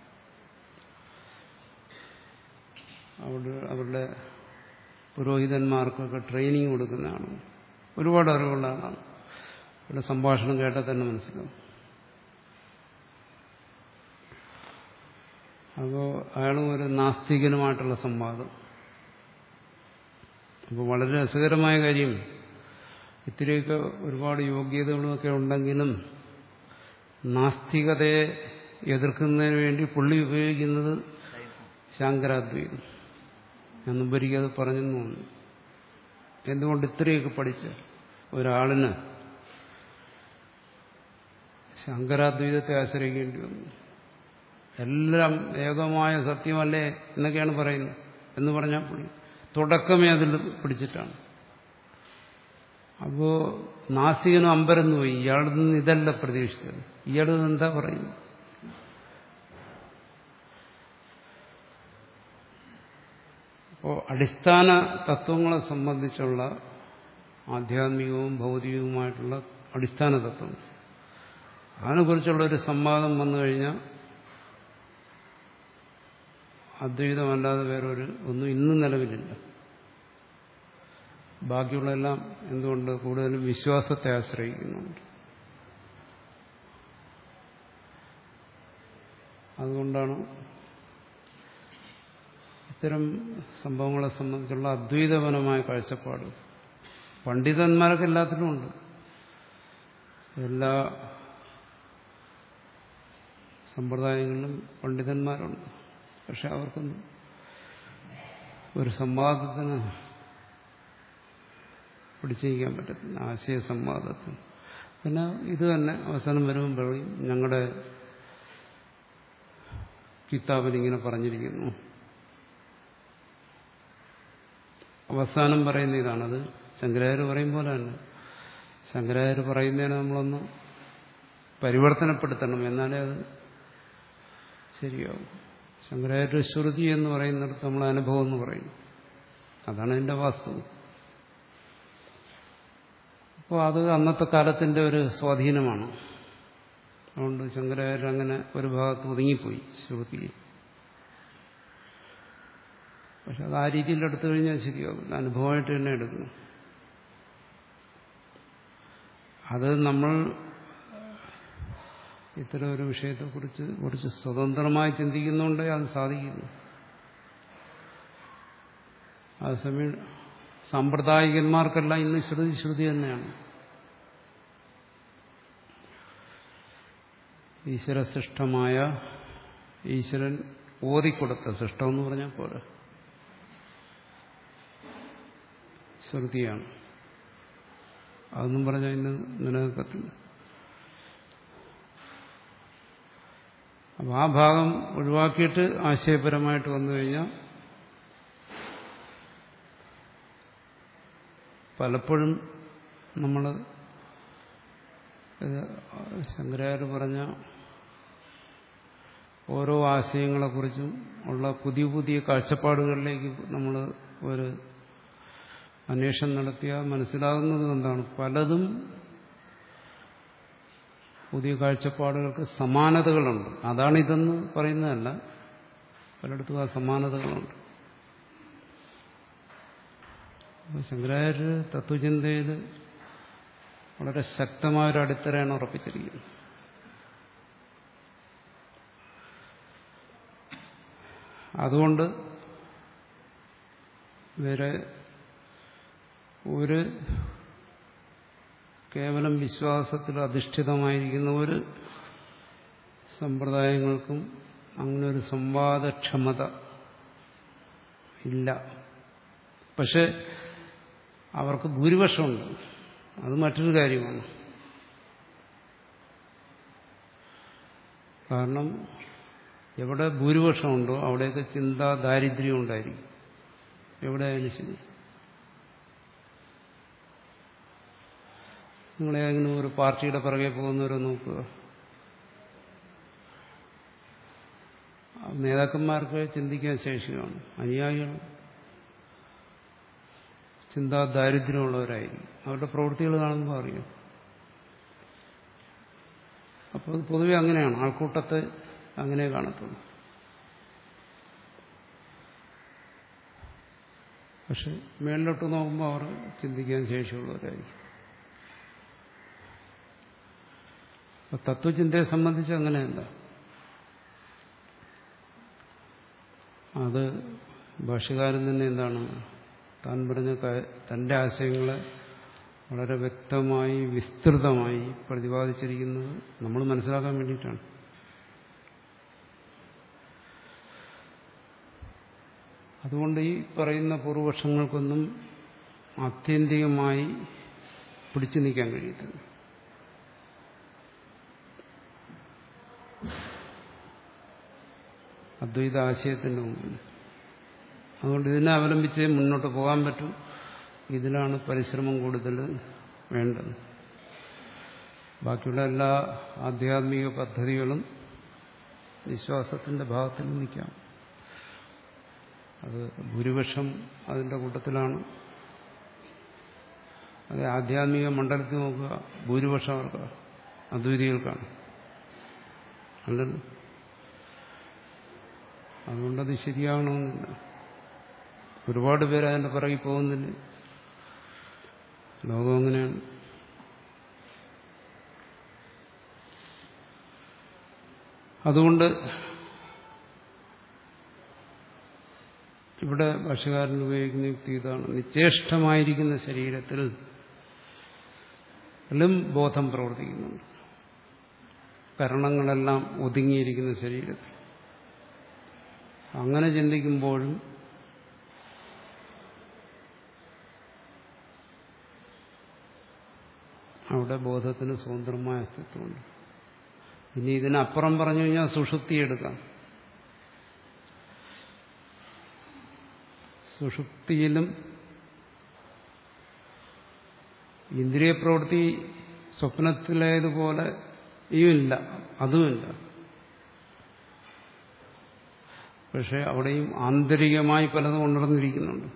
അവിടെ അവരുടെ പുരോഹിതന്മാർക്കൊക്കെ ട്രെയിനിങ് കൊടുക്കുന്ന ആളാണ് ഒരുപാട് അറിവുള്ള ആളാണ് ഇവിടെ സംഭാഷണം കേട്ടാൽ തന്നെ മനസ്സിലാവും അപ്പോൾ അയാളും ഒരു നാസ്തികനുമായിട്ടുള്ള സംവാദം അപ്പോൾ വളരെ രസകരമായ കാര്യം ഇത്തിരിയൊക്കെ ഒരുപാട് യോഗ്യതകളുമൊക്കെ ഉണ്ടെങ്കിലും നാസ്തികതയെ എതിർക്കുന്നതിന് വേണ്ടി പുള്ളി ഉപയോഗിക്കുന്നത് ശാങ്കരാദ്വൈതം ഞാൻ മുമ്പൊരിക്കൽ അത് പറഞ്ഞെന്ന് തോന്നുന്നു എന്തുകൊണ്ട് ഇത്രയൊക്കെ പഠിച്ച ഒരാളിന് ശങ്കരാദ്വൈതത്തെ ആശ്രയിക്കേണ്ടി വന്നു എല്ലാം ഏകമായ സത്യമല്ലേ എന്നൊക്കെയാണ് പറയുന്നത് എന്ന് പറഞ്ഞാൽ പുള്ളി തുടക്കമേ അതിൽ പിടിച്ചിട്ടാണ് അപ്പോ നാസ്തികനും അമ്പരന്ന് പോയി ഇയാളിൽ നിന്ന് ഇതല്ല പ്രതീക്ഷിച്ചത് ഇയാൾ എന്താ പറയുന്നത് അപ്പോൾ അടിസ്ഥാന തത്വങ്ങളെ സംബന്ധിച്ചുള്ള ആധ്യാത്മികവും ഭൗതികവുമായിട്ടുള്ള അടിസ്ഥാന തത്വം അതിനെക്കുറിച്ചുള്ള ഒരു സംവാദം വന്നു കഴിഞ്ഞാൽ അദ്വൈതമല്ലാതെ വേറൊരു ഒന്നും ഇന്നും നിലവിലില്ല ബാക്കിയുള്ളതെല്ലാം എന്തുകൊണ്ട് കൂടുതലും വിശ്വാസത്തെ ആശ്രയിക്കുന്നുണ്ട് അതുകൊണ്ടാണ് ഇത്തരം സംഭവങ്ങളെ സംബന്ധിച്ചുള്ള അദ്വൈതപരമായ കാഴ്ചപ്പാട് പണ്ഡിതന്മാരൊക്കെ എല്ലാത്തിലും ഉണ്ട് എല്ലാ സമ്പ്രദായങ്ങളിലും പണ്ഡിതന്മാരുണ്ട് പക്ഷെ അവർക്കൊന്നും ഒരു സംവാദത്തിന് പിടിച്ചിരിക്കാൻ പറ്റത്തില്ല ആശയ സംവാദത്തിന് പിന്നെ ഇത് തന്നെ അവസാനം വരുമ്പോൾ പറയും ഞങ്ങളുടെ കിതാബിൽ ഇങ്ങനെ പറഞ്ഞിരിക്കുന്നു അവസാനം പറയുന്ന ഇതാണത് ശങ്കരാചാര്യ പറയും പോലെ തന്നെ ശങ്കരാചാര്യ പറയുന്നതിനെ നമ്മളൊന്ന് പരിവർത്തനപ്പെടുത്തണം എന്നാലേ അത് ശരിയാവും ശങ്കരാചാര്യ ശ്രുതി എന്ന് പറയുന്നിടത്ത് നമ്മൾ അനുഭവം എന്ന് പറയും അതാണ് അതിന്റെ വാസ്തവം അപ്പോൾ അത് അന്നത്തെ കാലത്തിന്റെ ഒരു സ്വാധീനമാണ് അതുകൊണ്ട് ശങ്കരാചാര്യർ അങ്ങനെ ഒരു ഭാഗത്ത് ഒതുങ്ങിപ്പോയി ശ്രുതി പക്ഷെ അത് ആ രീതിയിൽ എടുത്തു കഴിഞ്ഞാൽ ശരിയാവില്ല അനുഭവമായിട്ട് തന്നെ എടുക്കണം അത് നമ്മൾ ഇത്തരം ഒരു വിഷയത്തെക്കുറിച്ച് കുറച്ച് സ്വതന്ത്രമായി ചിന്തിക്കുന്നുണ്ടേ അത് സാധിക്കുന്നു അതേസമയം സാമ്പ്രദായികന്മാർക്കെല്ലാം ഇന്ന് ശ്രുതി ശ്രുതി തന്നെയാണ് ഈശ്വരസൃഷ്ടമായ ഈശ്വരൻ ഓതിക്കൊടുത്ത സൃഷ്ടം എന്ന് പറഞ്ഞാൽ പോരാ ശ്രുതിയാണ് അതൊന്നും പറഞ്ഞാൽ ഇന്ന് നിലനിൽക്കത്തില്ല അപ്പം ആ ഭാഗം ഒഴിവാക്കിയിട്ട് ആശയപരമായിട്ട് വന്നു കഴിഞ്ഞാൽ പലപ്പോഴും നമ്മൾ ശങ്കരാചാര്യ പറഞ്ഞ ഓരോ ആശയങ്ങളെക്കുറിച്ചും ഉള്ള പുതിയ പുതിയ കാഴ്ചപ്പാടുകളിലേക്ക് നമ്മൾ ഒരു അന്വേഷണം നടത്തിയാൽ മനസ്സിലാകുന്നത് എന്താണ് പലതും പുതിയ കാഴ്ചപ്പാടുകൾക്ക് സമാനതകളുണ്ട് അതാണ് ഇതെന്ന് പറയുന്നതല്ല പലയിടത്തും ആ സമാനതകളുണ്ട് ശങ്കരാചാര്യ തത്വചിന്തയിൽ വളരെ ശക്തമായൊരു അടിത്തറയാണ് ഉറപ്പിച്ചിരിക്കുന്നത് അതുകൊണ്ട് വേറെ ഒരു കേവലം വിശ്വാസത്തിൽ അധിഷ്ഠിതമായിരിക്കുന്ന ഒരു സമ്പ്രദായങ്ങൾക്കും അങ്ങനെ ഒരു സംവാദക്ഷമത ഇല്ല പക്ഷെ അവർക്ക് ഭൂരിപക്ഷമുണ്ട് അത് മറ്റൊരു കാര്യമാണ് കാരണം എവിടെ ഭൂരിപക്ഷമുണ്ടോ അവിടെയൊക്കെ ചിന്താ ദാരിദ്ര്യം ഉണ്ടായിരിക്കും എവിടെയായാലും ശരി നിങ്ങളേതെങ്കിലും ഒരു പാർട്ടിയുടെ പിറകെ പോകുന്നവരെ നോക്കുക നേതാക്കന്മാർക്ക് ചിന്തിക്കാൻ ശേഷിയാണ് അനുയായികൾ ചിന്താ ദാരിദ്ര്യമുള്ളവരായിരിക്കും അവരുടെ പ്രവൃത്തികൾ കാണുമ്പോൾ അറിയാം അപ്പോൾ അത് പൊതുവെ അങ്ങനെയാണ് ആൾക്കൂട്ടത്തെ അങ്ങനെ കാണത്തുള്ളൂ പക്ഷെ മേളിലോട്ട് നോക്കുമ്പോൾ അവർ ചിന്തിക്കാൻ ശേഷിയുള്ളവരായിരിക്കും അപ്പൊ തത്വചിന്തയെ സംബന്ധിച്ച് അങ്ങനെയല്ല അത് ഭാഷകാരൻ തന്നെ എന്താണ് താൻ പറഞ്ഞ ക- തന്റെ ആശയങ്ങളെ വളരെ വ്യക്തമായി വിസ്തൃതമായി പ്രതിപാദിച്ചിരിക്കുന്നത് നമ്മൾ മനസ്സിലാക്കാൻ വേണ്ടിയിട്ടാണ് അതുകൊണ്ട് ഈ പറയുന്ന പൂർവപക്ഷങ്ങൾക്കൊന്നും ആത്യന്തികമായി പിടിച്ചു നിൽക്കാൻ കഴിയത്തില്ല അദ്വൈത ആശയത്തിന്റെ മുമ്പിൽ അതുകൊണ്ട് ഇതിനെ അവലംബിച്ചേ മുന്നോട്ട് പോകാൻ പറ്റൂ ഇതിലാണ് പരിശ്രമം കൂടുതൽ വേണ്ടത് ബാക്കിയുള്ള എല്ലാ ആധ്യാത്മിക പദ്ധതികളും വിശ്വാസത്തിന്റെ ഭാഗത്തിൽ നിൽക്കാം അത് ഭൂരിപക്ഷം അതിന്റെ കൂട്ടത്തിലാണ് അത് ആധ്യാത്മിക മണ്ഡലത്തിൽ നോക്കുക ഭൂരിപക്ഷം അവർക്ക് അദ്വൈതികൾക്കാണ് അല്ലല്ലോ അതുകൊണ്ടത് ശരിയാകണമെന്നില്ല ഒരുപാട് പേര് അതിന്റെ പിറകിൽ പോകുന്നില്ല ലോകം അങ്ങനെയാണ് അതുകൊണ്ട് ഇവിടെ ഭാഷകാരൻ ഉപയോഗിക്കുന്ന യുക്തി ഇതാണ് നിശ്ചേഷ്ടമായിരിക്കുന്ന ശരീരത്തിൽ ലും ബോധം പ്രവർത്തിക്കുന്നുണ്ട് കരണങ്ങളെല്ലാം ഒതുങ്ങിയിരിക്കുന്ന ശരീരത്തിൽ അങ്ങനെ ചിന്തിക്കുമ്പോഴും അവിടെ ബോധത്തിന് സ്വതന്ത്രമായ അസ്തിത്വമുണ്ട് ഇനി ഇതിനപ്പുറം പറഞ്ഞു കഴിഞ്ഞാൽ സുഷുപ്തി എടുക്കാം സുഷുപ്തിയിലും ഇന്ദ്രിയ പ്രവൃത്തി സ്വപ്നത്തിലേതുപോലെ ഇല്ല അതുമില്ല പക്ഷെ അവിടെയും ആന്തരികമായി പലതും ഉണർന്നിരിക്കുന്നുണ്ട്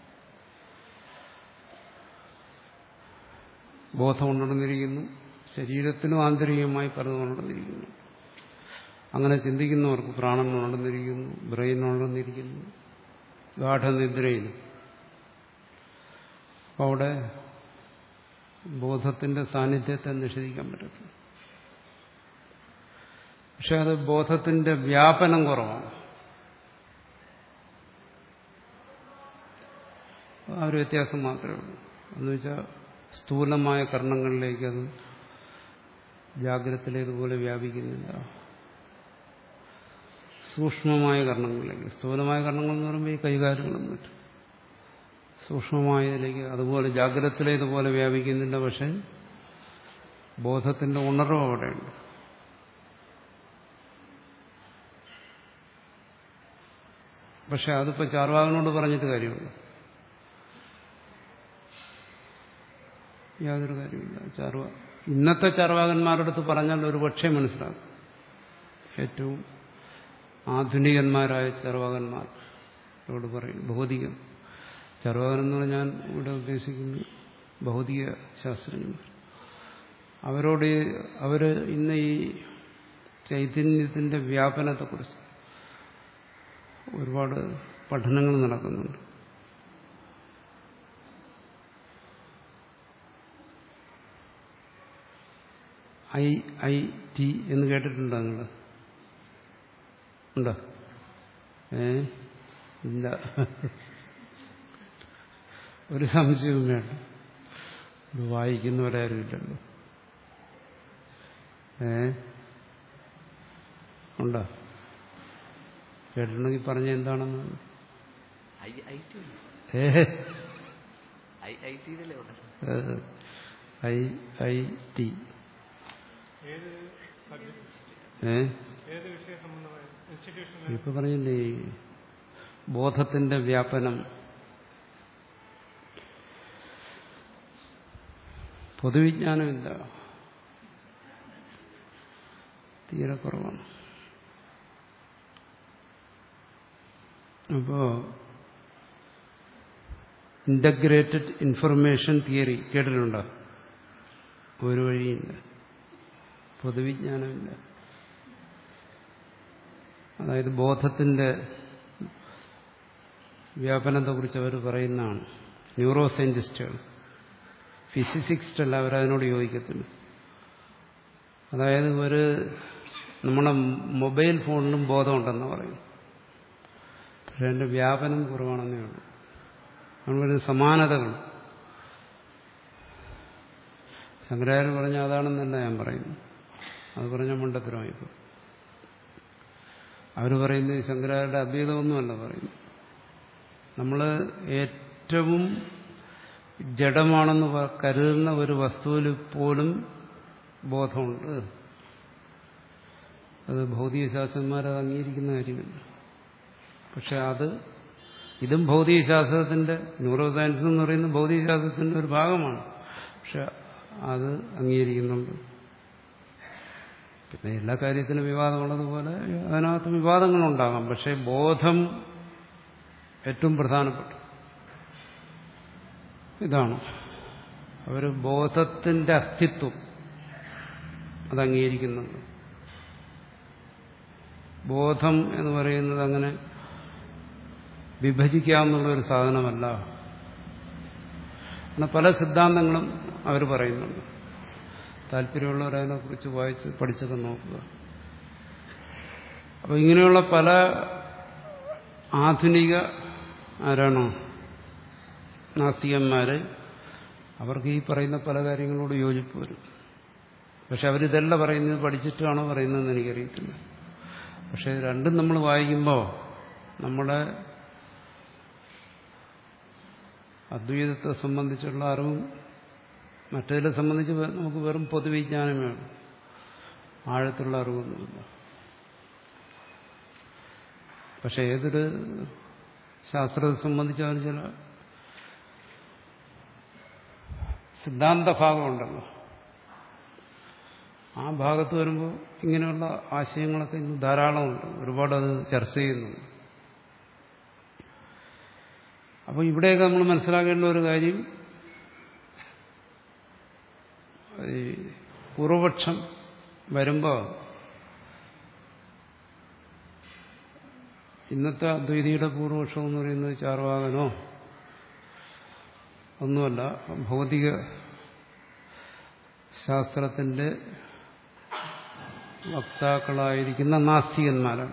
ബോധം ഉണർന്നിരിക്കുന്നു ശരീരത്തിനും ആന്തരികമായി പലതും ഉണർന്നിരിക്കുന്നു അങ്ങനെ ചിന്തിക്കുന്നവർക്ക് പ്രാണൻ ഉണർന്നിരിക്കുന്നു ബ്രെയിൻ ഉണർന്നിരിക്കുന്നു ഗാഠനിദ്രയിലും അപ്പോൾ അവിടെ ബോധത്തിന്റെ സാന്നിധ്യത്തെ നിഷേധിക്കാൻ പറ്റത്തില്ല പക്ഷെ അത് ബോധത്തിന്റെ വ്യാപനം കുറവാണ് ആ ഒരു വ്യത്യാസം മാത്രമേ ഉള്ളൂ എന്ന് വെച്ചാൽ സ്ഥൂലമായ കർണങ്ങളിലേക്ക് അത് ജാഗ്രതയിലേതുപോലെ വ്യാപിക്കുന്നില്ല സൂക്ഷ്മമായ കർണങ്ങളിലേക്ക് സ്ഥൂലമായ കർണങ്ങൾ എന്ന് പറയുമ്പോൾ ഈ കൈകാര്യങ്ങളും മറ്റും സൂക്ഷ്മമായതിലേക്ക് അതുപോലെ ജാഗ്രതയിലേതുപോലെ വ്യാപിക്കുന്നില്ല പക്ഷെ ബോധത്തിന്റെ ഉണർവ് അവിടെയുണ്ട് പക്ഷെ അതിപ്പോ ചാർവാകനോട് പറഞ്ഞിട്ട് കാര്യമുണ്ട് യാതൊരു കാര്യമില്ല ചാർവ ഇന്നത്തെ ചാർവാകന്മാരുടെ അടുത്ത് പറഞ്ഞാൽ ഒരു പക്ഷേ മനസ്സിലാക്കും ഏറ്റവും ആധുനികന്മാരായ ചർവാകന്മാർ ഇവിടെ പറയും ഭൗതികം ചർവാകൻ എന്ന് പറഞ്ഞാൽ ഇവിടെ ഉദ്ദേശിക്കുന്നത് ഭൗതിക ശാസ്ത്രജ്ഞന്മാർ അവരോട് അവര് ഇന്ന് ഈ ചൈതന്യത്തിന്റെ വ്യാപനത്തെക്കുറിച്ച് ഒരുപാട് പഠനങ്ങൾ നടക്കുന്നുണ്ട് ഐ ഐ ടി എന്ന് കേട്ടിട്ടുണ്ടോ നിങ്ങൾ ഉണ്ടോ ഏ ഇല്ല ഒരു സംശയവും വേണ്ട ഇത് വായിക്കുന്നവരാരും ഇല്ലല്ലോ ഏ ഉണ്ടോ കേട്ടിട്ടുണ്ടെങ്കിൽ പറഞ്ഞ എന്താണെന്ന് ഐ ഐ ടി ഏ ഐ ഐ ടിയിലല്ലേ പറഞ്ഞത് ഐ ഐ ടി ഏ ഇപ്പൊ പറഞ്ഞില്ലേ ഈ ബോധത്തിന്റെ വ്യാപനം പൊതുവിജ്ഞാനമില്ല തീരെ കുറവാണ് അപ്പോ ഇന്റഗ്രേറ്റഡ് ഇൻഫർമേഷൻ തിയറി കേട്ടിട്ടുണ്ടോ ഒരു വഴിയില്ല പൊതുവിജ്ഞാനമില്ല അതായത് ബോധത്തിന്റെ വ്യാപനത്തെക്കുറിച്ച് അവർ പറയുന്നതാണ് ന്യൂറോ സയന്റിസ്റ്റുകൾ ഫിസിസിസ്റ്റ് അല്ല അവരതിനോട് യോജിക്കത്തില്ല അതായത് ഒരു നമ്മുടെ മൊബൈൽ ഫോണിലും ബോധമുണ്ടെന്ന് പറയും പക്ഷെ അതിന്റെ വ്യാപനം കുറവാണെന്നേ ഉള്ളൂ അതുകൊണ്ട് സമാനതകൾ ശങ്കരാചാര്യ പറഞ്ഞ അതാണെന്നല്ല ഞാൻ പറയുന്നു അത് പറഞ്ഞ മണ്ടത്തരമായിപ്പോ അവർ പറയുന്നത് ശങ്കരാചാര്യരുടെ അദ്വൈതമൊന്നുമല്ല പറയുന്നു നമ്മൾ ഏറ്റവും ജഡമാണെന്ന് പ- കരുതുന്ന ഒരു വസ്തുവിൽ പോലും ബോധമുണ്ട് അത് ഭൗതികശാസ്ത്രന്മാരത് അംഗീകരിക്കുന്ന കാര്യമില്ല പക്ഷെ അത് ഇതും ഭൗതികശാസ്ത്രത്തിന്റെ ന്യൂറോ സയൻസ് എന്ന് പറയുന്നത് ഭൗതികശാസ്ത്രത്തിന്റെ ഒരു ഭാഗമാണ് പക്ഷെ അത് അംഗീകരിക്കുന്നുണ്ട് പിന്നെ എല്ലാ കാര്യത്തിലും വിവാദമുള്ളതുപോലെ അതിനകത്ത് വിവാദങ്ങളുണ്ടാകാം പക്ഷെ ബോധം ഏറ്റവും പ്രധാനപ്പെട്ട ഇതാണ് അവർ ബോധത്തിന്റെ അസ്തിത്വം അത് അംഗീകരിക്കുന്നുണ്ട് ബോധം എന്ന് പറയുന്നത് അങ്ങനെ വിഭജിക്കാവുന്ന ഒരു സാധനമല്ല അങ്ങനെ പല സിദ്ധാന്തങ്ങളും അവർ പറയുന്നുണ്ട് താല്പര്യമുള്ളവർ അതിനെക്കുറിച്ച് വായിച്ച് പഠിച്ചൊക്കെ നോക്കുക അപ്പോൾ ഇങ്ങനെയുള്ള പല ആധുനിക ആരാണോ നാസ്തികന്മാര് അവർക്ക് ഈ പറയുന്ന പല കാര്യങ്ങളോട് യോജിപ്പ് വരും പക്ഷെ അവരിതല്ല പറയുന്നത് പഠിച്ചിട്ടാണോ പറയുന്നതെന്ന് എനിക്കറിയത്തില്ല പക്ഷെ രണ്ടും നമ്മൾ വായിക്കുമ്പോൾ നമ്മുടെ അദ്വൈതത്തെ സംബന്ധിച്ചുള്ള അറിവും മറ്റതിനെ സംബന്ധിച്ച് വേ- നമുക്ക് വെറും പൊതുവിജ്ഞാനമേ ഉള്ളൂ ആഴത്തുള്ള അറിവൊന്നുമില്ല പക്ഷെ ഏതൊരു ശാസ്ത്രത്തെ സംബന്ധിച്ചാലും ചില സിദ്ധാന്ത ഭാഗമുണ്ടല്ലോ ആ ഭാഗത്ത് വരുമ്പോൾ ഇങ്ങനെയുള്ള ആശയങ്ങളൊക്കെ ഇന്ന് ധാരാളമുണ്ട് ഒരുപാട് അത് ചർച്ച ചെയ്യുന്നുണ്ട് അപ്പോൾ ഇവിടെയൊക്കെ നമ്മൾ മനസ്സിലാക്കേണ്ട ഒരു കാര്യം ഈ പൂർവപക്ഷം വരുമ്പോൾ ഇന്നത്തെ അദ്വൈതിയുടെ പൂർവപക്ഷം എന്ന് പറയുന്നത് ചാർവാകനോ ഒന്നുമല്ല ഭൗതിക ശാസ്ത്രത്തിന്റെ വക്താക്കളായിരിക്കുന്ന നാസ്തികന്മാരാണ്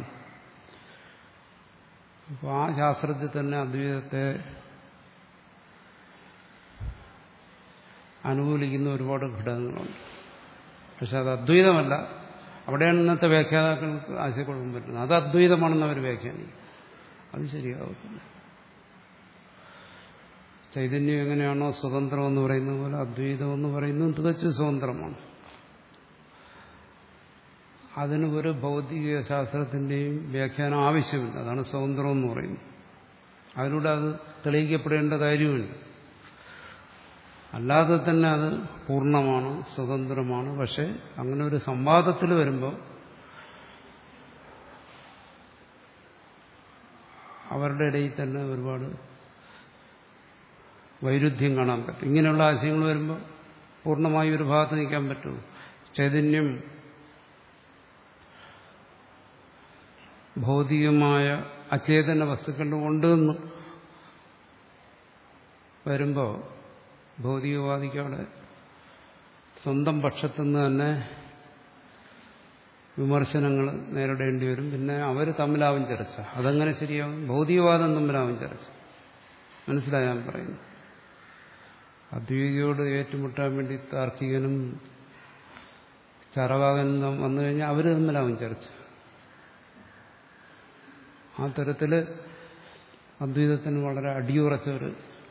അപ്പോൾ ആ ശാസ്ത്രത്തിൽ തന്നെ അദ്വൈതത്തെ അനുകൂലിക്കുന്ന ഒരുപാട് ഘടകങ്ങളുണ്ട് പക്ഷെ അത് അദ്വൈതമല്ല അവിടെയാണ് ഇന്നത്തെ വ്യാഖ്യാതാക്കൾക്ക് ആശയക്കുഴപ്പം പറ്റുന്നത് അത് അദ്വൈതമാണെന്ന് അവർ വ്യാഖ്യാനിക്കും അത് ശരിയാവത്തില്ല ചൈതന്യം എങ്ങനെയാണോ സ്വതന്ത്രം എന്ന് പറയുന്നത് പോലെ അദ്വൈതം എന്ന് പറയുന്നത് തികച്ചും സ്വതന്ത്രമാണ് അതിന് ഒരു ഭൗതിക ശാസ്ത്രത്തിന്റെയും വ്യാഖ്യാനം ആവശ്യമില്ല അതാണ് സ്വതന്ത്രം എന്ന് പറയുന്നത് അതിലൂടെ അത് തെളിയിക്കപ്പെടേണ്ട കാര്യമില്ല അല്ലാതെ തന്നെ അത് പൂർണ്ണമാണ് സ്വതന്ത്രമാണ് പക്ഷെ അങ്ങനെ ഒരു സംവാദത്തിൽ വരുമ്പോൾ അവരുടെ ഇടയിൽ തന്നെ ഒരുപാട് വൈരുദ്ധ്യം കാണാൻ പറ്റും ഇങ്ങനെയുള്ള ആശയങ്ങൾ വരുമ്പോൾ പൂർണ്ണമായി ഒരു ഭാഗത്ത് നിൽക്കാൻ പറ്റുമോ ചൈതന്യം ഭൗതികമായ അചേതന വസ്തുക്കളിൽ ഉണ്ടെന്ന് വരുമ്പോൾ ഭൗതികവാദിക്ക് അവിടെ സ്വന്തം പക്ഷത്തുനിന്ന് തന്നെ വിമർശനങ്ങൾ നേരിടേണ്ടി വരും പിന്നെ അവർ തമ്മിലാവും ചർച്ച അതങ്ങനെ ശരിയാവും ഭൗതികവാദം തമ്മിലാവും ചർച്ച മനസ്സിലായി ഞാൻ പറയുന്നു അദ്വൈതിയോട് ഏറ്റുമുട്ടാൻ വേണ്ടി താർക്കികനും ചാറവാകനും വന്നു കഴിഞ്ഞാൽ അവർ തമ്മിലാവും ചർച്ച ആ തരത്തില് അദ്വൈതത്തിന് വളരെ അടിയുറച്ച ഒരു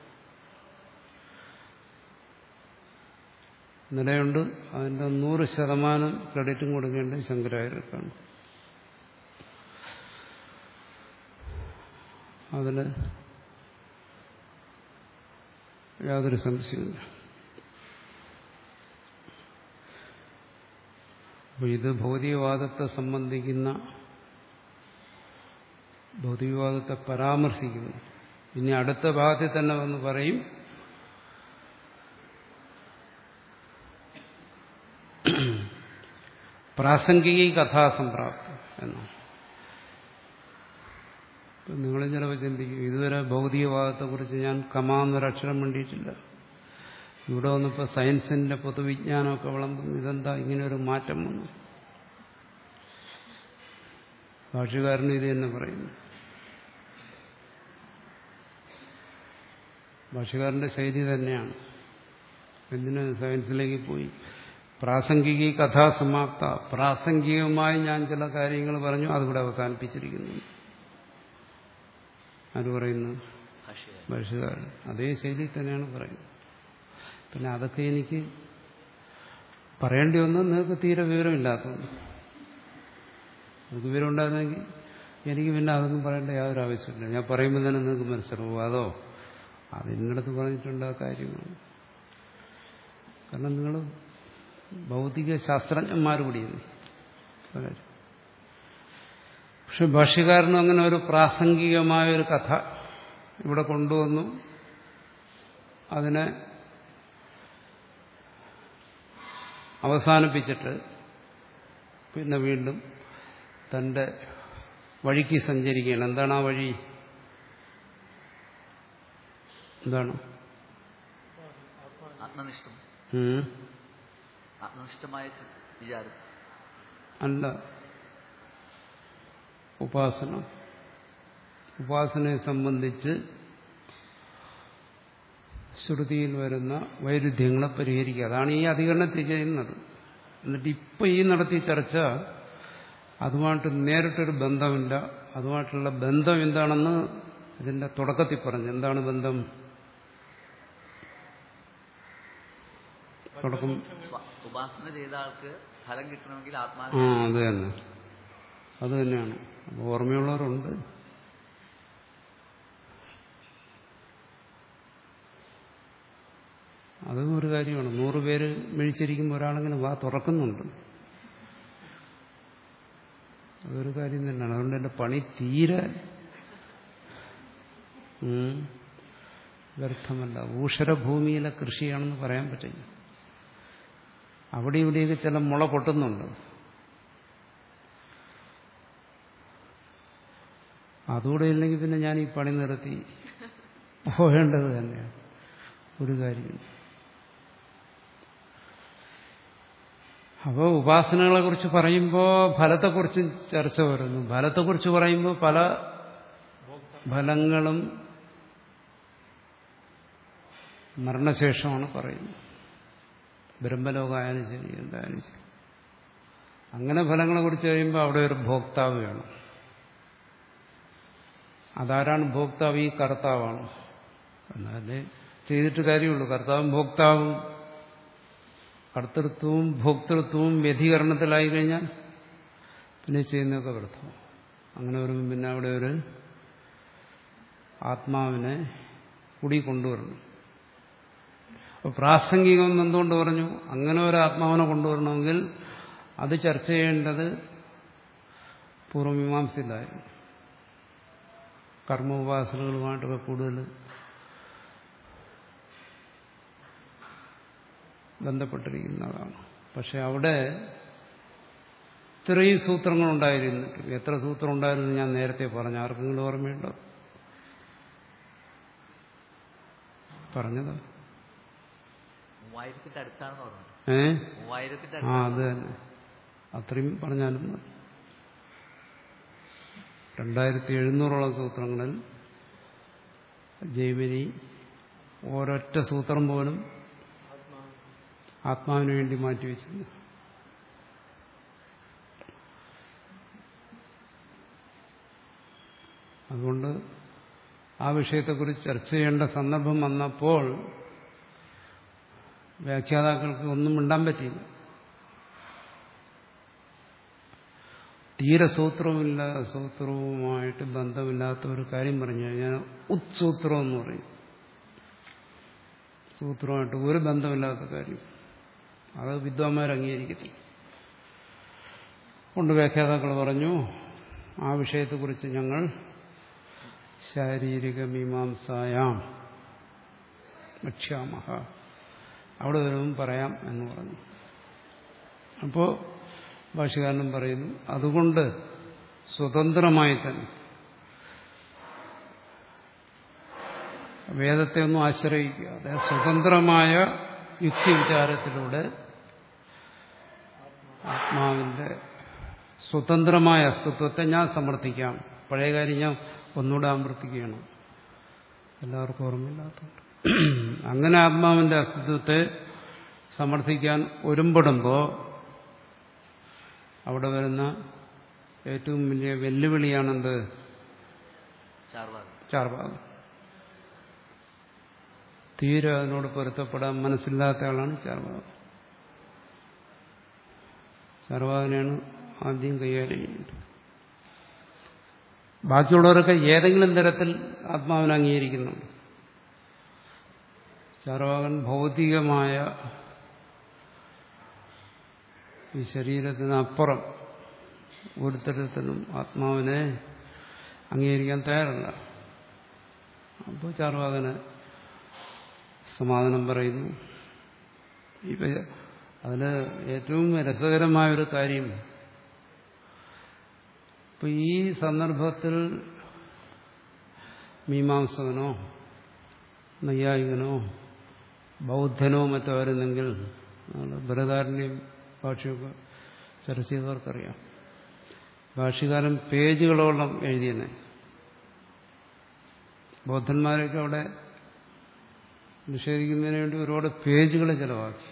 നിലയുണ്ട് അതിന്റെ നൂറ് ശതമാനം ക്രെഡിറ്റും കൊടുക്കേണ്ടത് ശങ്കരാചാര്യർക്കാണ് അതിൽ യാതൊരു സംശയമില്ല അപ്പോൾ ഇത് ഭൗതികവാദത്തെ സംബന്ധിക്കുന്ന ഭൗതികവാദത്തെ പരാമർശിക്കുന്നു ഇനി അടുത്ത ഭാഗത്തിൽ തന്നെ വന്ന് പറയും പ്രാസംഗിക കഥാസംപ്രാപ്തി എന്നാണ് ഇപ്പം നിങ്ങൾ ചിലപ്പോൾ ചിന്തിക്കും ഇതുവരെ ഭൗതികവാദത്തെക്കുറിച്ച് ഞാൻ കമാ എന്നൊരക്ഷരം വേണ്ടിയിട്ടില്ല ഇവിടെ വന്നപ്പോൾ സയൻസിന്റെ പൊതുവിജ്ഞാനമൊക്കെ വിളമ്പുന്നു ഇതെന്താ ഇങ്ങനെ ഒരു മാറ്റം വന്നു ഭാഷകാരന് ഇത് തന്നെ പറയുന്നു ഭാഷകാരന്റെ ശൈലി തന്നെയാണ് എന്തിന് സയൻസിലേക്ക് പോയി പ്രാസംഗിക കഥാസമാപ്ത പ്രാസംഗികമായി ഞാൻ ചില കാര്യങ്ങൾ പറഞ്ഞു അതിവിടെ അവസാനിപ്പിച്ചിരിക്കുന്നു ആര് പറയുന്നു ഭാഷകാരൻ ഭാഷകാരൻ അതേ ശൈലിയിൽ തന്നെയാണ് പറയുന്നത് പിന്നെ അതൊക്കെ എനിക്ക് പറയേണ്ടി വന്നു നിങ്ങൾക്ക് തീരെ വിവരമില്ലാത്തതുകൊണ്ട് നിങ്ങൾക്ക് വിവരം ഉണ്ടായിരുന്നെങ്കിൽ എനിക്ക് പിന്നെ അതൊന്നും പറയേണ്ട യാതൊരു ആവശ്യമില്ല ഞാൻ പറയുമ്പോൾ തന്നെ നിങ്ങൾക്ക് മനസ്സിലാവും അതോ അത് ഇന്നടത്ത് പറഞ്ഞിട്ടുണ്ട് ആ കാര്യങ്ങൾ കാരണം നിങ്ങൾ ഭൗതിക ശാസ്ത്രജ്ഞന്മാർ കൂടിയല്ലേ പലരും പക്ഷെ ഭാഷ്യകാരനും അങ്ങനെ ഒരു പ്രാസംഗികമായ ഒരു കഥ ഇവിടെ കൊണ്ടുവന്നു അതിനെ അവസാനിപ്പിച്ചിട്ട് പിന്നെ വീണ്ടും തന്റെ വഴിക്ക് സഞ്ചരിക്കുകയാണ് എന്താണ് ആ വഴി എന്താണ് ആത്മനിഷ്ഠം ഉം? ആത്മനിഷ്ഠമായ ചി- വിചാരം അല്ല ഉപാസന ഉപാസനയെ സംബന്ധിച്ച് ശ്രുതിയിൽ വരുന്ന വൈരുദ്ധ്യങ്ങളെ പരിഹരിക്കുക അതാണ് ഈ അധികരണത്തിൽ ചെയ്യുന്നത് എന്നിട്ട് ഇപ്പൊ ഈ നടത്തിയ ചർച്ച അതുമായിട്ട് നേരിട്ടൊരു ബന്ധമില്ല അതുമായിട്ടുള്ള ബന്ധം എന്താണെന്ന് ഇതിന്റെ തുടക്കത്തിൽ പറഞ്ഞു എന്താണ് ബന്ധം തുടക്കം ഉപ- ഉപാസന ചെയ്ത ആൾക്ക് ഫലം കിട്ടണമെങ്കിൽ ആ ആത്മാവിനെ അത് തന്നെ അത് തന്നെയാണ് അപ്പൊ ഓർമ്മയുള്ളവരുണ്ട് അതും ഒരു കാര്യമാണ് നൂറ് പേര് മിഴിച്ചിരിക്കുമ്പോൾ ഒരാളെങ്കിലും വാ തുറക്കുന്നുണ്ട് അതൊരു കാര്യം തന്നെയാണ് അതുകൊണ്ട് എൻ്റെ പണി തീരെ ഉം, വ്യർത്ഥമല്ല ഊഷരഭൂമിയിലെ കൃഷിയാണെന്ന് പറയാൻ പറ്റില്ല അവിടെ ഇവിടെയൊക്കെ ചില മുള പൊട്ടുന്നുണ്ട് അതുകൂടെ ഇല്ലെങ്കിൽ പിന്നെ ഞാൻ ഈ പണി നിർത്തി പോകേണ്ടത് തന്നെയാണ് ഒരു കാര്യം അപ്പോൾ ഉപാസനകളെ കുറിച്ച് പറയുമ്പോൾ ഫലത്തെക്കുറിച്ച് ചർച്ച വരുന്നു ഫലത്തെക്കുറിച്ച് പറയുമ്പോൾ പല ഫലങ്ങളും മരണശേഷമാണ് പറയുന്നത് ബ്രഹ്മലോകമായാലും ശരി എന്തായാലും ശരി അങ്ങനെ ഫലങ്ങളെ കുറിച്ച് കഴിയുമ്പോൾ അവിടെ ഒരു ഭോക്താവ് വേണം അതാരാണ് ഭോക്താവ് ഈ കർത്താവാണ് എന്നാലേ ചെയ്തിട്ട് കാര്യമുള്ളൂ കർത്താവും ഭോക്താവും കർത്തൃത്വവും ഭോക്തൃത്വവും വ്യധീകരണത്തിലായി കഴിഞ്ഞാൽ പിന്നെ ചെയ്യുന്നതൊക്കെ വ്യർത്ഥം അങ്ങനെ വരുമ്പോൾ പിന്നെ അവിടെ ഒരു ആത്മാവിനെ കൂടി കൊണ്ടുവരണം അപ്പോൾ പ്രാസംഗികം എന്ന് എന്തുകൊണ്ട് പറഞ്ഞു അങ്ങനെ ഒരു ആത്മാവിനെ കൊണ്ടുവരണമെങ്കിൽ അത് ചർച്ച ചെയ്യേണ്ടത് പൂർവമീമാംസയിലായിരുന്നു കർമ്മ ഉപാസനകളുമായിട്ടൊക്കെ കൂടുതൽ ബന്ധപ്പെട്ടിരിക്കുന്നതാണ് പക്ഷെ അവിടെ ഇത്രയും സൂത്രങ്ങളുണ്ടായിരുന്നു എത്ര സൂത്രം ഉണ്ടായിരുന്നു ഞാൻ നേരത്തെ പറഞ്ഞു ആർക്കെങ്കിലും ഓർമ്മയുണ്ടോ പറഞ്ഞത് മൂവായിരത്തിന്റെ അടുത്താണെന്ന് പറഞ്ഞു ഏ മൂവായിരത്തിന്റെ ആ അടുത്താണ് അത് തന്നെ അത്രയും പറഞ്ഞാലും മതി. രണ്ടായിരത്തി എഴുന്നൂറോളം സൂത്രങ്ങളിൽ ജൈമിനി ഒരൊറ്റ സൂത്രം പോലും ആത്മാവിന് വേണ്ടി മാറ്റിവെച്ചിരുന്നു അതുകൊണ്ട് ആ വിഷയത്തെക്കുറിച്ച് ചർച്ച ചെയ്യേണ്ട സന്ദർഭം വന്നപ്പോൾ വ്യാഖ്യാതാക്കൾക്ക് ഒന്നും മിണ്ടാൻ പറ്റിയില്ല തീരെ സൂത്രവുമില്ല സൂത്രവുമായിട്ട് ബന്ധമില്ലാത്ത ഒരു കാര്യം പറഞ്ഞു കഴിഞ്ഞാൽ ഉത്സൂത്രം എന്ന് പറയും സൂത്രമായിട്ട് ഒരു ബന്ധമില്ലാത്ത കാര്യം അത് വിദ്വാന്മാർ അംഗീകരിക്കത്തില്ല കൊണ്ട് വ്യാഖ്യാതാക്കൾ പറഞ്ഞു ആ വിഷയത്തെക്കുറിച്ച് ഞങ്ങൾ ശാരീരിക മീമാംസായാം വക്ഷ്യാമഹ അവിടെ വരുമ്പം പറയാം എന്ന് പറഞ്ഞു അപ്പോൾ ഭാഷകാരനും പറയുന്നു അതുകൊണ്ട് സ്വതന്ത്രമായി തന്നെ വേദത്തെ ഒന്നും ആശ്രയിക്കാതെ സ്വതന്ത്രമായ യുക്തിവിചാരത്തിലൂടെ ആത്മാവിന്റെ സ്വതന്ത്രമായ അസ്തിത്വത്തെ ഞാൻ സമർത്ഥിക്കാം പഴയ കാര്യം ഞാൻ ഒന്നുകൂടെ ആവർത്തിക്കുകയാണ് എല്ലാവർക്കും ഓർമ്മയില്ലാത്തതുകൊണ്ട് അങ്ങനെ ആത്മാവിന്റെ അസ്തിത്വത്തെ സമർത്ഥിക്കാൻ ഒരുമ്പെടുമ്പോൾ അവിടെ വരുന്ന ഏറ്റവും വലിയ വെല്ലുവിളിയാണെന്ത് ചാർവാകം ചാർവാകം തീരെ അതിനോട് പൊരുത്തപ്പെടാൻ മനസ്സില്ലാത്ത ആളാണ് ചാർവാകം ചാർവാകനെയാണ് ആദ്യം കൈകാര്യം ചെയ്യുന്നത് ബാക്കിയുള്ളവരൊക്കെ ഏതെങ്കിലും തരത്തിൽ ആത്മാവിനെ അംഗീകരിക്കുന്നുണ്ട് ചാർവാകൻ ഭൗതികമായ ഈ ശരീരത്തിനപ്പുറം ഒരു തരത്തിലും ആത്മാവിനെ അംഗീകരിക്കാൻ തയ്യാറല്ല അപ്പോൾ ചാർവാകന് സമാധാനം പറയുന്നു ഇപ്പൊ അതിന് ഏറ്റവും രസകരമായ ഒരു കാര്യം ഇപ്പൊ ഈ സന്ദർഭത്തിൽ മീമാംസകനോ നൈയായികനോ ബൗദ്ധനോ മറ്റോ ആയിരുന്നെങ്കിൽ ഭരതാരനെയും ഭാഷയൊക്കെ ചർച്ച ചെയ്തവർക്കറിയാം ഭാഷ്യകാരൻ പേജുകളോളം എഴുതിയെന്നെ ബൗദ്ധന്മാരൊക്കെ അവിടെ നിഷേധിക്കുന്നതിന് വേണ്ടി ഒരുപാട് പേജുകൾ ചെലവാക്കി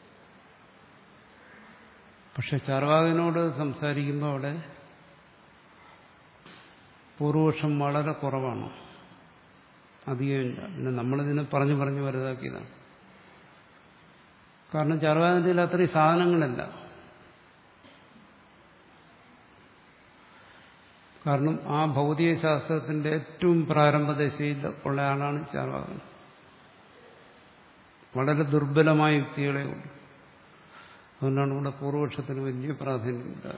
പക്ഷെ ചാർവാകനോട് സംസാരിക്കുമ്പോൾ അവിടെ പൂർവപക്ഷം വളരെ കുറവാണ് അധികമില്ല പിന്നെ നമ്മളിതിനെ പറഞ്ഞു പറഞ്ഞു വലുതാക്കിയതാണ് കാരണം ചാർവാകത്തിൽ അത്രയും സാധനങ്ങളില്ല കാരണം ആ ഭൗതിക ശാസ്ത്രത്തിന്റെ ഏറ്റവും പ്രാരംഭ ദശയിൽ ഉള്ള ആളാണ് ചാർവാകൻ വളരെ ദുർബലമായ യുക്തികളെ ഉള്ളൂ അതുകൊണ്ടാണ് ഇവിടെ പൂർവപക്ഷത്തിന് വലിയ പ്രാധാന്യമില്ലാത്തത്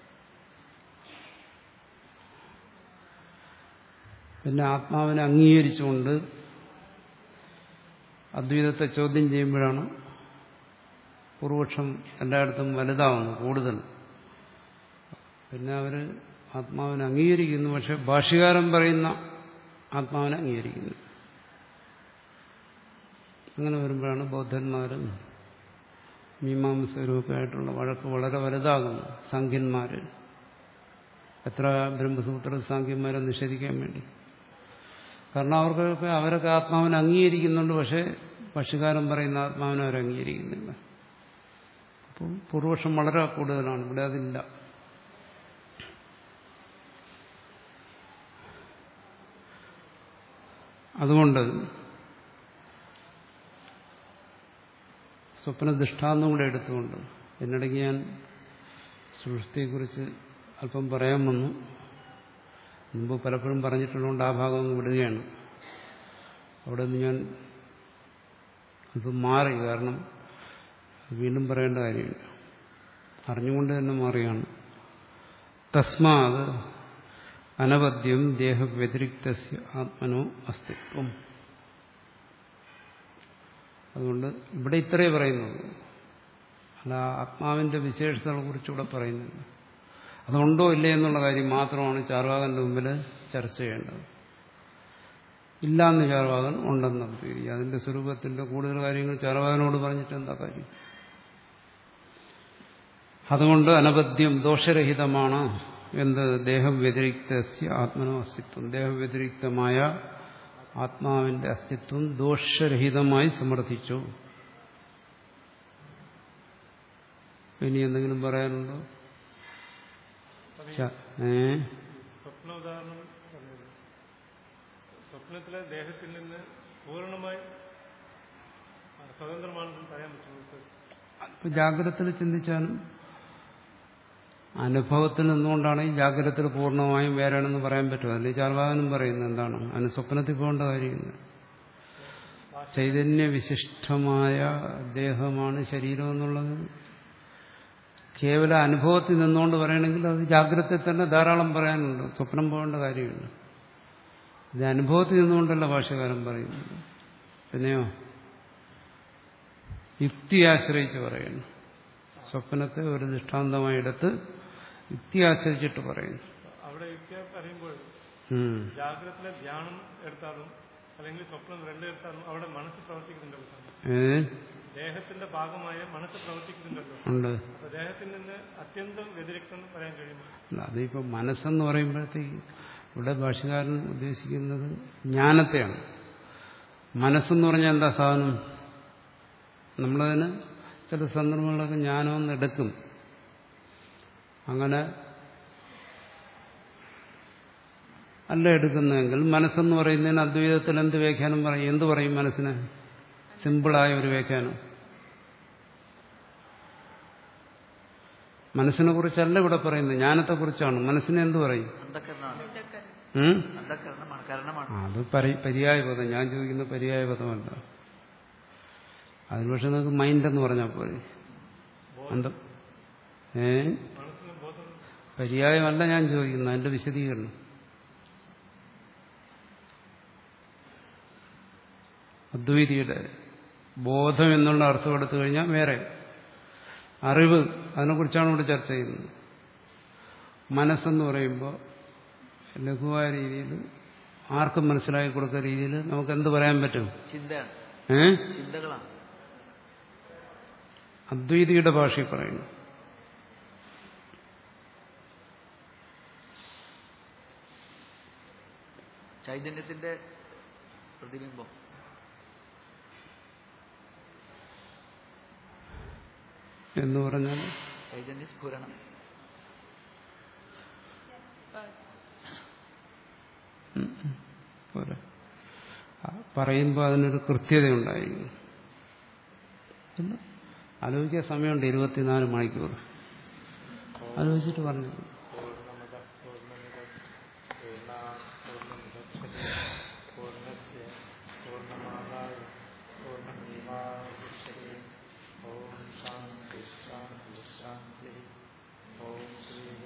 പിന്നെ ആത്മാവിനെ അംഗീകരിച്ചുകൊണ്ട് അദ്വൈതത്തെ ചോദ്യം ചെയ്യുമ്പോഴാണ് പൂർവപക്ഷം എല്ലായിടത്തും വലുതാവുന്നത് കൂടുതൽ പിന്നെ അവർ ആത്മാവിനെ അംഗീകരിക്കുന്നു പക്ഷെ ഭാഷ്യകാരൻ പറയുന്ന ആത്മാവിനെ അംഗീകരിക്കുന്നു അങ്ങനെ വരുമ്പോഴാണ് ബൗദ്ധന്മാരും മീമാംസകരുമൊക്കെ ആയിട്ടുള്ള വഴക്ക് വളരെ വലുതാകുന്നു സാഖ്യന്മാര് എത്ര ബ്രഹ്മസൂത്ര സാഖ്യന്മാരെ നിഷേധിക്കാൻ വേണ്ടി കാരണം അവർക്കൊക്കെ അവരൊക്കെ ആത്മാവിനെ അംഗീകരിക്കുന്നുണ്ട് പക്ഷേ ഭക്ഷ്യകാരൻ പറയുന്ന ആത്മാവിനെ അവർ അംഗീകരിക്കുന്നില്ല അപ്പോൾ പൂർവക്ഷം വളരെ കൂടുതലാണ് ഇവിടെ അതില്ല അതുകൊണ്ട് സ്വപ്ന ദൃഷ്ടാന്തം കൂടെ എടുത്തുകൊണ്ട് എന്നിടയ്ക്ക് ഞാൻ സൃഷ്ടിയെക്കുറിച്ച് അല്പം പറയാൻ വന്നു മുമ്പ് പലപ്പോഴും പറഞ്ഞിട്ടുള്ളതുകൊണ്ട് ആ ഭാഗം അങ്ങ് വിടുകയാണ് അവിടെ നിന്ന് ഞാൻ അല്പം മാറി കാരണം വീണ്ടും പറയേണ്ട കാര്യമില്ല അറിഞ്ഞുകൊണ്ട് തന്നെ മാറിയാണ് തസ്മാത് അനവദ്യം ദേഹവ്യതിരിക്ത ആത്മനോ അസ്തിത്വം അതുകൊണ്ട് ഇവിടെ ഇത്രേ പറയുന്നുള്ളൂ അല്ല ആത്മാവിന്റെ വിശേഷതകളെ കുറിച്ചുകൂടെ പറയുന്നില്ല അതുണ്ടോ ഇല്ലേ എന്നുള്ള കാര്യം മാത്രമാണ് ചാർവാകന്റെ മുമ്പിൽ ചർച്ച ചെയ്യേണ്ടത് ഇല്ലാന്ന് ചാർവാകൻ ഉണ്ടെന്ന് തിരി അതിന്റെ സ്വരൂപത്തിന്റെ കൂടുതൽ കാര്യങ്ങൾ ചാർവാകനോട് പറഞ്ഞിട്ട് എന്താ കാര്യം അതുകൊണ്ട് അനബദ്ധ്യം ദോഷരഹിതമാണ് എന്ത് ദേഹവ്യതിരിക്ത ആത്മനോ അസ്തിത്വം ദേഹവ്യതിരിക്തമായ ആത്മാവിന്റെ അസ്തിത്വം ദോഷരഹിതമായി സമർത്ഥിച്ചു ഇനി എന്തെങ്കിലും പറയാനുണ്ടോ ഏ സ്വപ്ന ഉദാഹരണം പറഞ്ഞത് സ്വപ്നത്തിലെ ദേഹത്തിൽ നിന്ന് പൂർണ്ണമായി സ്വതന്ത്രമാണെന്ന് പറയാൻ പറ്റും ഇപ്പൊ ജാഗ്രതത്തിൽ ചിന്തിച്ചാലും അനുഭവത്തിൽ നിന്നുകൊണ്ടാണ് ഈ ജാഗ്രതത്തിൽ പൂർണ്ണമായും വേറെയാണെന്ന് പറയാൻ പറ്റുമോ അല്ലെങ്കിൽ ചാർവാകനും പറയുന്നത് എന്താണ് അതിന് സ്വപ്നത്തിൽ പോകേണ്ട കാര്യമില്ല ചൈതന്യ വിശിഷ്ടമായ ദേഹമാണ് ശരീരം എന്നുള്ളത് കേവല അനുഭവത്തിൽ നിന്നുകൊണ്ട് പറയണമെങ്കിൽ അത് ജാഗ്രതയിൽ തന്നെ ധാരാളം പറയാനുണ്ട് സ്വപ്നം പോകേണ്ട കാര്യമില്ല ഇത് അനുഭവത്തിൽ നിന്നുകൊണ്ടല്ല ഭാഷകാരൻ പറയുന്നത് പിന്നെയോ യുക്തി ആശ്രയിച്ച് പറയുന്നു സ്വപ്നത്തെ ഒരു ദൃഷ്ടാന്തമായി എടുത്ത് യുക്തിയാശ്രയിച്ചിട്ട് പറയുന്നു അവിടെ യുക്തി പറയുമ്പോൾ ഉം. ജാഗ്രതത്തിലെ ധ്യാനം എടുത്താലും അല്ലെങ്കിൽ സ്വപ്നം രണ്ടും എടുത്താലും അവിടെ മനസ്സ് പ്രവർത്തിക്കുന്നുണ്ടല്ലോ സ്വാമി. ഏ ദേഹത്തിന്റെ ഭാഗമായ മനസ്സ് പ്രവർത്തിക്കുന്നുണ്ടല്ലോ ഉണ്ട് അപ്പൊ ദേഹത്തിൽ നിന്ന് അത്യന്തം വ്യതിരിക്തം എന്ന് പറയാൻ കഴിയുമോ അല്ല, അതിപ്പോ മനസ്സെന്ന് പറയുമ്പോഴത്തേക്ക് ഇവിടെ ഭാഷകാരൻ ഉദ്ദേശിക്കുന്നത് ജ്ഞാനത്തെയാണ് മനസ്സെന്ന് പറഞ്ഞാൽ എന്താ സാധനം നമ്മളതിന് ചില സന്ദർഭങ്ങളിലൊക്കെ ജ്ഞാനമെന്ന് എടുക്കും അങ്ങനെ അല്ല എടുക്കുന്നതെങ്കിൽ മനസ്സെന്ന് പറയുന്നതിന് അദ്വൈതത്തിൽ എന്ത് വ്യാഖ്യാനം പറയും എന്ത് പറയും മനസ്സിന് സിമ്പിളായ ഒരു വ്യാഖ്യാനം മനസ്സിനെ കുറിച്ചല്ല ഇവിടെ പറയുന്നത് ജ്ഞാനത്തെക്കുറിച്ചാണ് മനസ്സിനെ എന്ത് പറയും അന്ധക്കരണമാണ് ഉം? അന്ധക്കരണമാണ് കരണമാണ് ആ, അത് പരി- പര്യായ പദം ഞാൻ ചോദിക്കുന്ന പര്യായ പദമല്ല അതിന് പക്ഷെ നിങ്ങൾക്ക് മൈൻഡ് എന്ന് പറഞ്ഞാൽ പോലെ അന്ത ഏ മനസ്സിന് ബോധം പര്യായമല്ല ഞാൻ ചോദിക്കുന്നത് അതിന്റെ വിശദീകരണം അദ്വൈതിയുടെ ബോധം എന്നുള്ള അർത്ഥം എടുത്തു കഴിഞ്ഞാൽ വേറെ അറിവ് അതിനെക്കുറിച്ചാണ് ഇവിടെ ചർച്ച ചെയ്യുന്നത് മനസ്സെന്ന് പറയുമ്പോൾ ലഘുവായ രീതിയിൽ ആർക്കും മനസ്സിലാക്കി കൊടുക്കുന്ന രീതിയിൽ നമുക്ക് എന്ത് പറയാൻ പറ്റും ചിന്തയാണ് ഏ ചിന്തകളാണ് അദ്വൈതിയുടെ ഭാഷയിൽ പറയുന്നു ചൈതന്യത്തിന്റെ പ്രതിബിംബം എന്ന് പറഞ്ഞാൽ ചൈതന്യ സ്ഫുരണം ഉം, ഉം, പോരാ ആ, പറയുമ്പോൾ അതിനൊരു കൃത്യതയുണ്ടായിരിക്കും ഇല്ല. ആലോചിക്കാൻ സമയമുണ്ട് ഇരുപത്തിനാല് മണിക്കൂർ ആലോചിച്ചിട്ട് പറഞ്ഞു പൂർണ്ണമത പൂർണ്ണമിത പൂർണ്ണ പൂർണ്ണമുദച്ഛതേ പൂർണ്ണസ്യ പൂർണ്ണമാദായ പൂർണ്ണമേവാശിഷ്യതേ ഓം ശാന്തി ശാന്തി ശാന്തി ഓം ശ്രീ